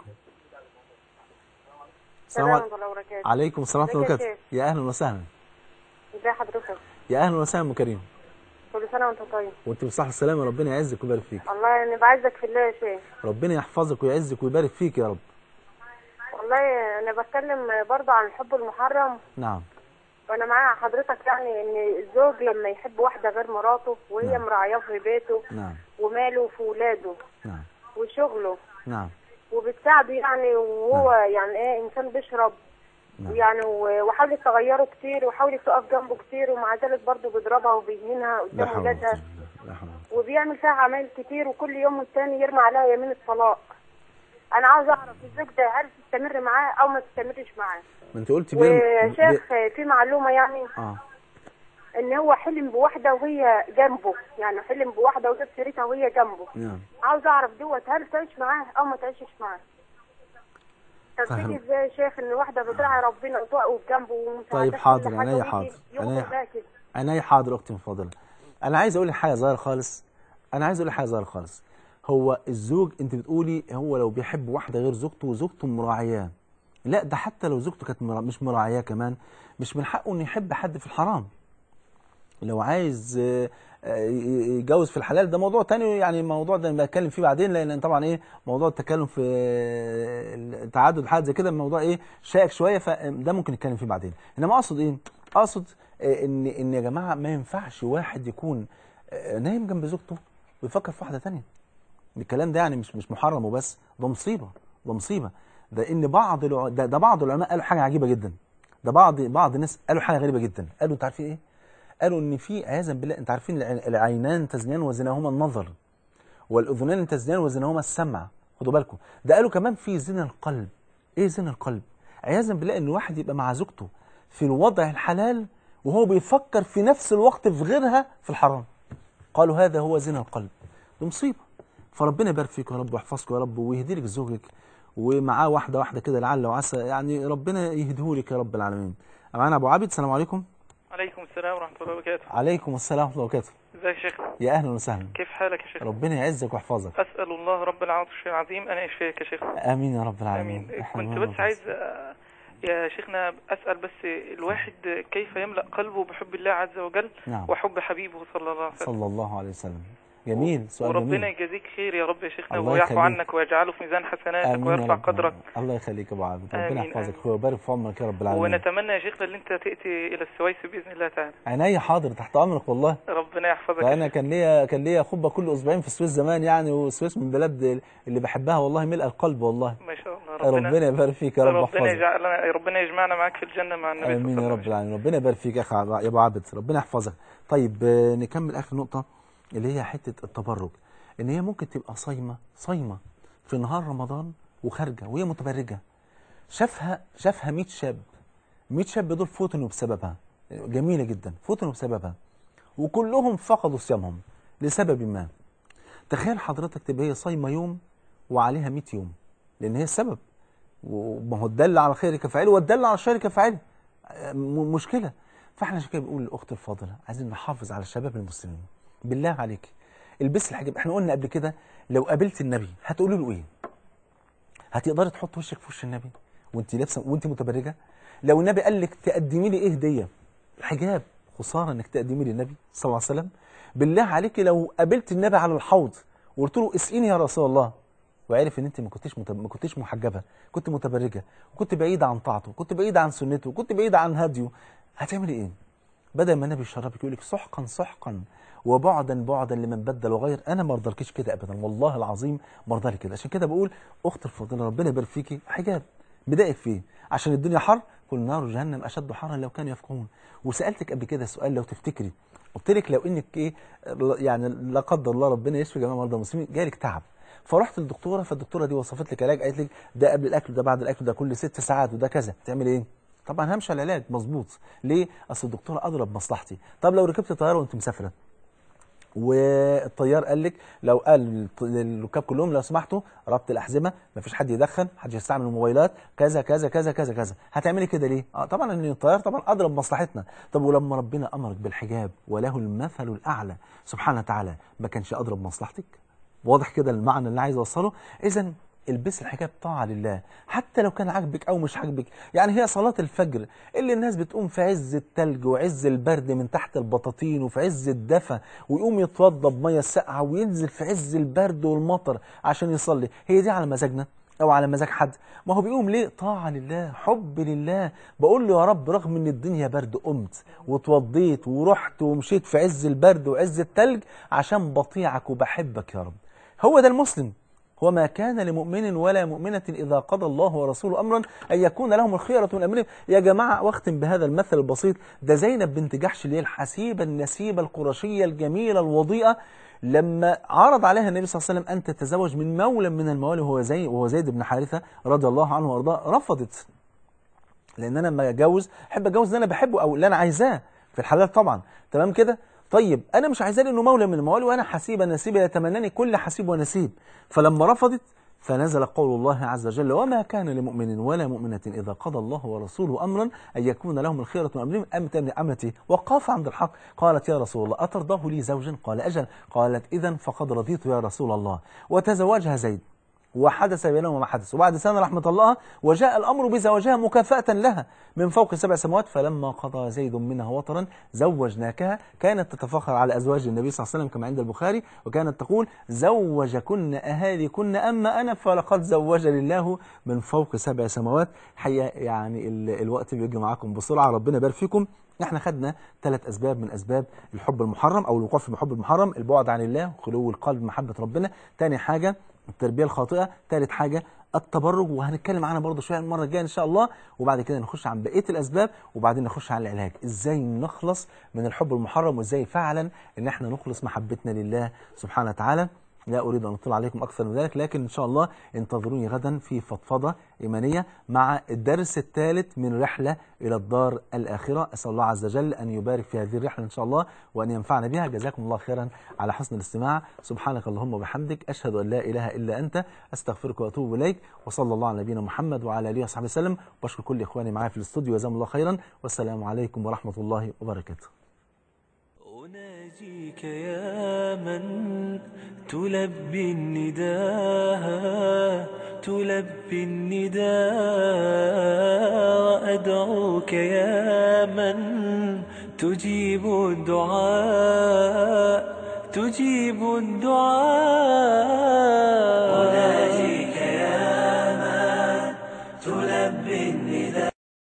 السلام عليكم ورحمة الله وبركاته عليكم السلام ورحمه الله ازيك يا وبركاته يا اهلا وسهلا ازي حضرتك يا اهلا وسهلا ام كريم كل سنة وانت طيب وانت بصحه السلامه ربنا يعزك ويبارك فيك والله انا بعزك في الله يا شيخ ربنا يحفظك ويعزك ويبارك فيك يا رب والله انا بتكلم برضه عن الحب المحرم نعم وانا مع حضرتك يعني ان الزوج لما يحب واحدة غير مراته وهي نعم. مراعياه في بيته نعم وماله في ولاده نعم وشغله نعم وبتساعده يعني وهو يعني ايه انسان بيشرب نعم. يعني و- وحاولت تغيره كتير وحاولت تقف جنبه كتير ومع ذلك برضه بيضربها وبيهينها لا قدام حول ولا قوه ولادها الا بالله لا حول ولا قوة. وبيعمل فيها عمايل كتير وكل يوم والتاني يرمي عليها يمين الطلاق انا عاوز اعرف الزوج ده هل تستمر معاه او ما تستمرش معاه ما انت قلت بيرم وشيخ في معلومه يعني اه ان هو حلم بواحده وهي جنبه يعني حلم بواحده وجاب سيرتها وهي جنبه نعم عاوز اعرف دوت هل تعيش معاه او ما تعيشش معاه طب فاهم. تيجي ازاي يا شيخ ان واحده بتراعي ربنا وتقف جنبه ومساعدته طيب في حاضر، كل حاجة عينيا ويجي حاضر، يخرج عينيا بقى كده انا حاضر اختي المفضله انا عايز اقول لك حاجه صغيره خالص انا عايز اقول لك حاجه صغيره خالص هو الزوج انت بتقولي هو لو بيحب واحده غير زوجته وزوجته مراعياه لا ده حتى لو زوجته كانت مرا- مش مراعياه كمان مش من حقه انه يحب حد في الحرام لو عايز آه، آه، يتجوز في الحلال ده موضوع تاني يعني الموضوع ده بتكلم فيه بعدين لان طبعا ايه موضوع التكلم في آه، التعدد حاجات زي كده الموضوع ايه شائك شويه فده ممكن نتكلم فيه بعدين انما اقصد ايه اقصد آه، ان ان يا جماعه ما ينفعش واحد يكون آه، نايم جنب زوجته ويفكر في واحده تانية الكلام ده يعني مش مش محرم وبس ده مصيبه ده مصيبه ده ان بعض الع... ده, ده بعض العلماء قالوا حاجه عجيبه جدا ده بعض بعض الناس قالوا حاجه غريبه جدا قالوا انت عارفين ايه قالوا ان في عياذا بالله انت عارفين الع- العينان تزنيان وزناهما النظر والاذنان تزنيان وزنهما السمع خدوا بالكم ده قالوا كمان في زنا القلب ايه زنا القلب عياذا بالله ان واحد يبقى مع زوجته في الوضع الحلال وهو بيفكر في نفس الوقت في غيرها في الحرام قالوا هذا هو زنا القلب دي مصيبه فربنا يبارك فيك يا رب ويحفظك يا رب ويهدي لك زوجك ومعاه واحده واحده كده لعل وعسى يعني ربنا يهديهولك يا رب العالمين معانا ابو عابد السلام عليكم عليكم السلام ورحمة الله وبركاته عليكم السلام ورحمه الله وبركاته ازيك يا شيخ يا اهلا وسهلا كيف حالك يا شيخ ربنا يعزك ويحفظك أسأل الله رب العرش العظيم أن يشفيك يا شيخ امين يا رب العالمين آمين إحنا كنت نور بس عايز آه، يا شيخنا أسأل بس الواحد كيف يملأ قلبه بحب الله عز وجل نعم وحب حبيبه صلى الله عليه وسلم صلى الله عليه وسلم جميل سؤال وربنا جميل يجازيك خير يا رب يا شيخنا الله ويعفو يخليك. عنك ويجعله في ميزان حسناتك امين يا ويرفع رب قدرك الله يخليك يا ابو عابد ربنا آمين، يحفظك آمين. ويبارك في عمرك يا رب العالمين ونتمنى يا شيخنا ان انت تأتي الى السويس باذن الله تعالى عينيا حاضر تحت امرك والله ربنا يحفظك يا فانا شيخ. كان ليا كان ليا خطبه كل اسبوعين في السويس زمان يعني والسويس من البلاد اللي بحبها والله ملء القلب والله ما شاء الله ربنا ربنا يبارك فيك يا رب ربنا يحفظك يجعلنا ربنا يجمعنا معاك في الجنه مع النبي امين صلى يا الله رب عليه وسلم العالمين ربنا يبارك فيك يا اخي عب- يا ابو عبد ربنا يحفظك طيب آه، نكمل اخر نقطه اللي هي حته التبرج ان هي ممكن تبقى صايمه صايمه في نهار رمضان وخارجه وهي متبرجه شافها شافها 100 شاب 100 شاب دول فوتنوا بسببها جميله جدا فوتنوا بسببها وكلهم فقدوا صيامهم لسبب ما تخيل حضرتك تبقى هي صايمه يوم وعليها 100 يوم لان هي السبب وما هو الدل على خير كفاعله والدل على الشر كفاعله م- مشكله فاحنا عشان كده بنقول للاخت الفاضله عايزين نحافظ على الشباب المسلمين بالله عليك البس الحجاب احنا قلنا قبل كده لو قابلت النبي هتقولي له ايه هتقدري تحط وشك في وش النبي وانت لابسه وانت متبرجه لو النبي قال لك تقدمي لي ايه هديه الحجاب خساره انك تقدمي لي النبي صلى الله عليه وسلم بالله عليك لو قابلت النبي على الحوض وقلت له اسقيني يا رسول الله وعرف ان انت ما كنتش متب... ما كنتش محجبه كنت متبرجه وكنت بعيده عن طاعته كنت بعيده عن سنته كنت بعيده عن هديه هتعملي ايه بدل ما النبي يشربك يقول لك سحقا سحقا وبعدا بعدا لمن بدل وغير انا ما ارضلكيش كده ابدا والله العظيم ما ارضلك كده عشان كده بقول اخت الفاضله ربنا يبارك فيكي حجاب بدايك فيه عشان الدنيا حر قل نار جهنم اشد حرا لو كانوا يفقهون وسالتك قبل كده سؤال لو تفتكري قلت لك لو انك ايه يعني لا قدر الله ربنا يشفي جميع مرضى المسلمين جالك تعب فرحت للدكتوره فالدكتوره دي وصفت لك علاج قالت لك ده قبل الاكل ده بعد الاكل ده كل ست ساعات وده كذا تعمل ايه طبعا همشي على العلاج مظبوط ليه اصل الدكتوره ادرى بمصلحتي طب لو ركبت طياره وانت مسافره والطيار قال لك لو قال للركاب كلهم لو سمحتوا ربط الاحزمه مفيش حد يدخن محدش يستعمل الموبايلات كذا كذا كذا كذا كذا هتعملي كده ليه اه طبعا ان الطيار طبعا ادرى بمصلحتنا طب ولما ربنا امرك بالحجاب وله المثل الاعلى سبحانه وتعالى ما كانش ادرى بمصلحتك واضح كده المعنى اللي عايز اوصله اذا البس الحجاب طاعة لله حتى لو كان عاجبك أو مش عاجبك يعني هي صلاة الفجر اللي الناس بتقوم في عز التلج وعز البرد من تحت البطاطين وفي عز الدفا ويقوم يتوضى بمية ساقعة وينزل في عز البرد والمطر عشان يصلي هي دي على مزاجنا أو على مزاج حد ما هو بيقوم ليه طاعة لله حب لله بقول له يا رب رغم ان الدنيا برد قمت وتوضيت ورحت ومشيت في عز البرد وعز التلج عشان بطيعك وبحبك يا رب هو ده المسلم وما كان لمؤمن ولا مؤمنة إذا قضى الله ورسوله أمرا أن يكون لهم الخيرة من أمرهم يا جماعة واختم بهذا المثل البسيط ده زينب بنت جحش اللي هي الحسيبة النسيبة القرشية الجميلة الوضيئة لما عرض عليها النبي صلى الله عليه وسلم أن تتزوج من مولى من الموالي وهو زي وهو زيد بن حارثة رضي الله عنه وأرضاه رفضت لأن أنا لما أتجوز أحب أتجوز اللي أنا بحبه أو اللي أنا عايزاه في الحلال طبعا تمام كده طيب انا مش عايزاه لانه مولى من الموالي وانا حسيبه نسيبه يتمناني كل حسيب ونسيب فلما رفضت فنزل قول الله عز وجل وما كان لمؤمن ولا مؤمنة إذا قضى الله ورسوله أمرا أن يكون لهم الخيرة من أمرهم أمت من أمتي وقاف عند الحق قالت يا رسول الله أترضاه لي زوجا قال أجل قالت إذا فقد رضيت يا رسول الله وتزوجها زيد وحدث بينهما ما حدث وبعد سنة رحمة الله وجاء الأمر بزواجها مكافأة لها من فوق سبع سماوات فلما قضى زيد منها وطرا زوجناكها كانت تتفخر على أزواج النبي صلى الله عليه وسلم كما عند البخاري وكانت تقول زوجكن أهاليكن أما أنا فلقد زوجني الله من فوق سبع سماوات حقيقة يعني ال- الوقت بيجي معاكم بسرعة ربنا يبارك فيكم احنا خدنا ثلاث اسباب من اسباب الحب المحرم او الوقوع في الحب المحرم البعد عن الله خلو القلب محبه ربنا تاني حاجه التربيه الخاطئه ثالث حاجه التبرج وهنتكلم عنها برضه شويه المره الجايه ان شاء الله وبعد كده نخش عن بقيه الاسباب وبعدين نخش على العلاج ازاي نخلص من الحب المحرم وازاي فعلا ان احنا نخلص محبتنا لله سبحانه وتعالى لا أريد أن أطلع عليكم أكثر من ذلك لكن إن شاء الله انتظروني غدا في فضفضة إيمانية مع الدرس الثالث من رحلة إلى الدار الآخرة أسأل الله عز وجل أن يبارك في هذه الرحلة إن شاء الله وأن ينفعنا بها جزاكم الله خيرا على حسن الاستماع سبحانك اللهم وبحمدك أشهد أن لا إله إلا أنت أستغفرك وأتوب إليك وصلى الله على نبينا محمد وعلى آله وصحبه وسلم وأشكر كل إخواني معايا في الاستوديو جزاهم الله خيرا والسلام عليكم ورحمة الله وبركاته أناجيك يا من تلبي النداء تلبي النداء وأدعوك يا من تجيب الدعاء تجيب الدعاء أناجيك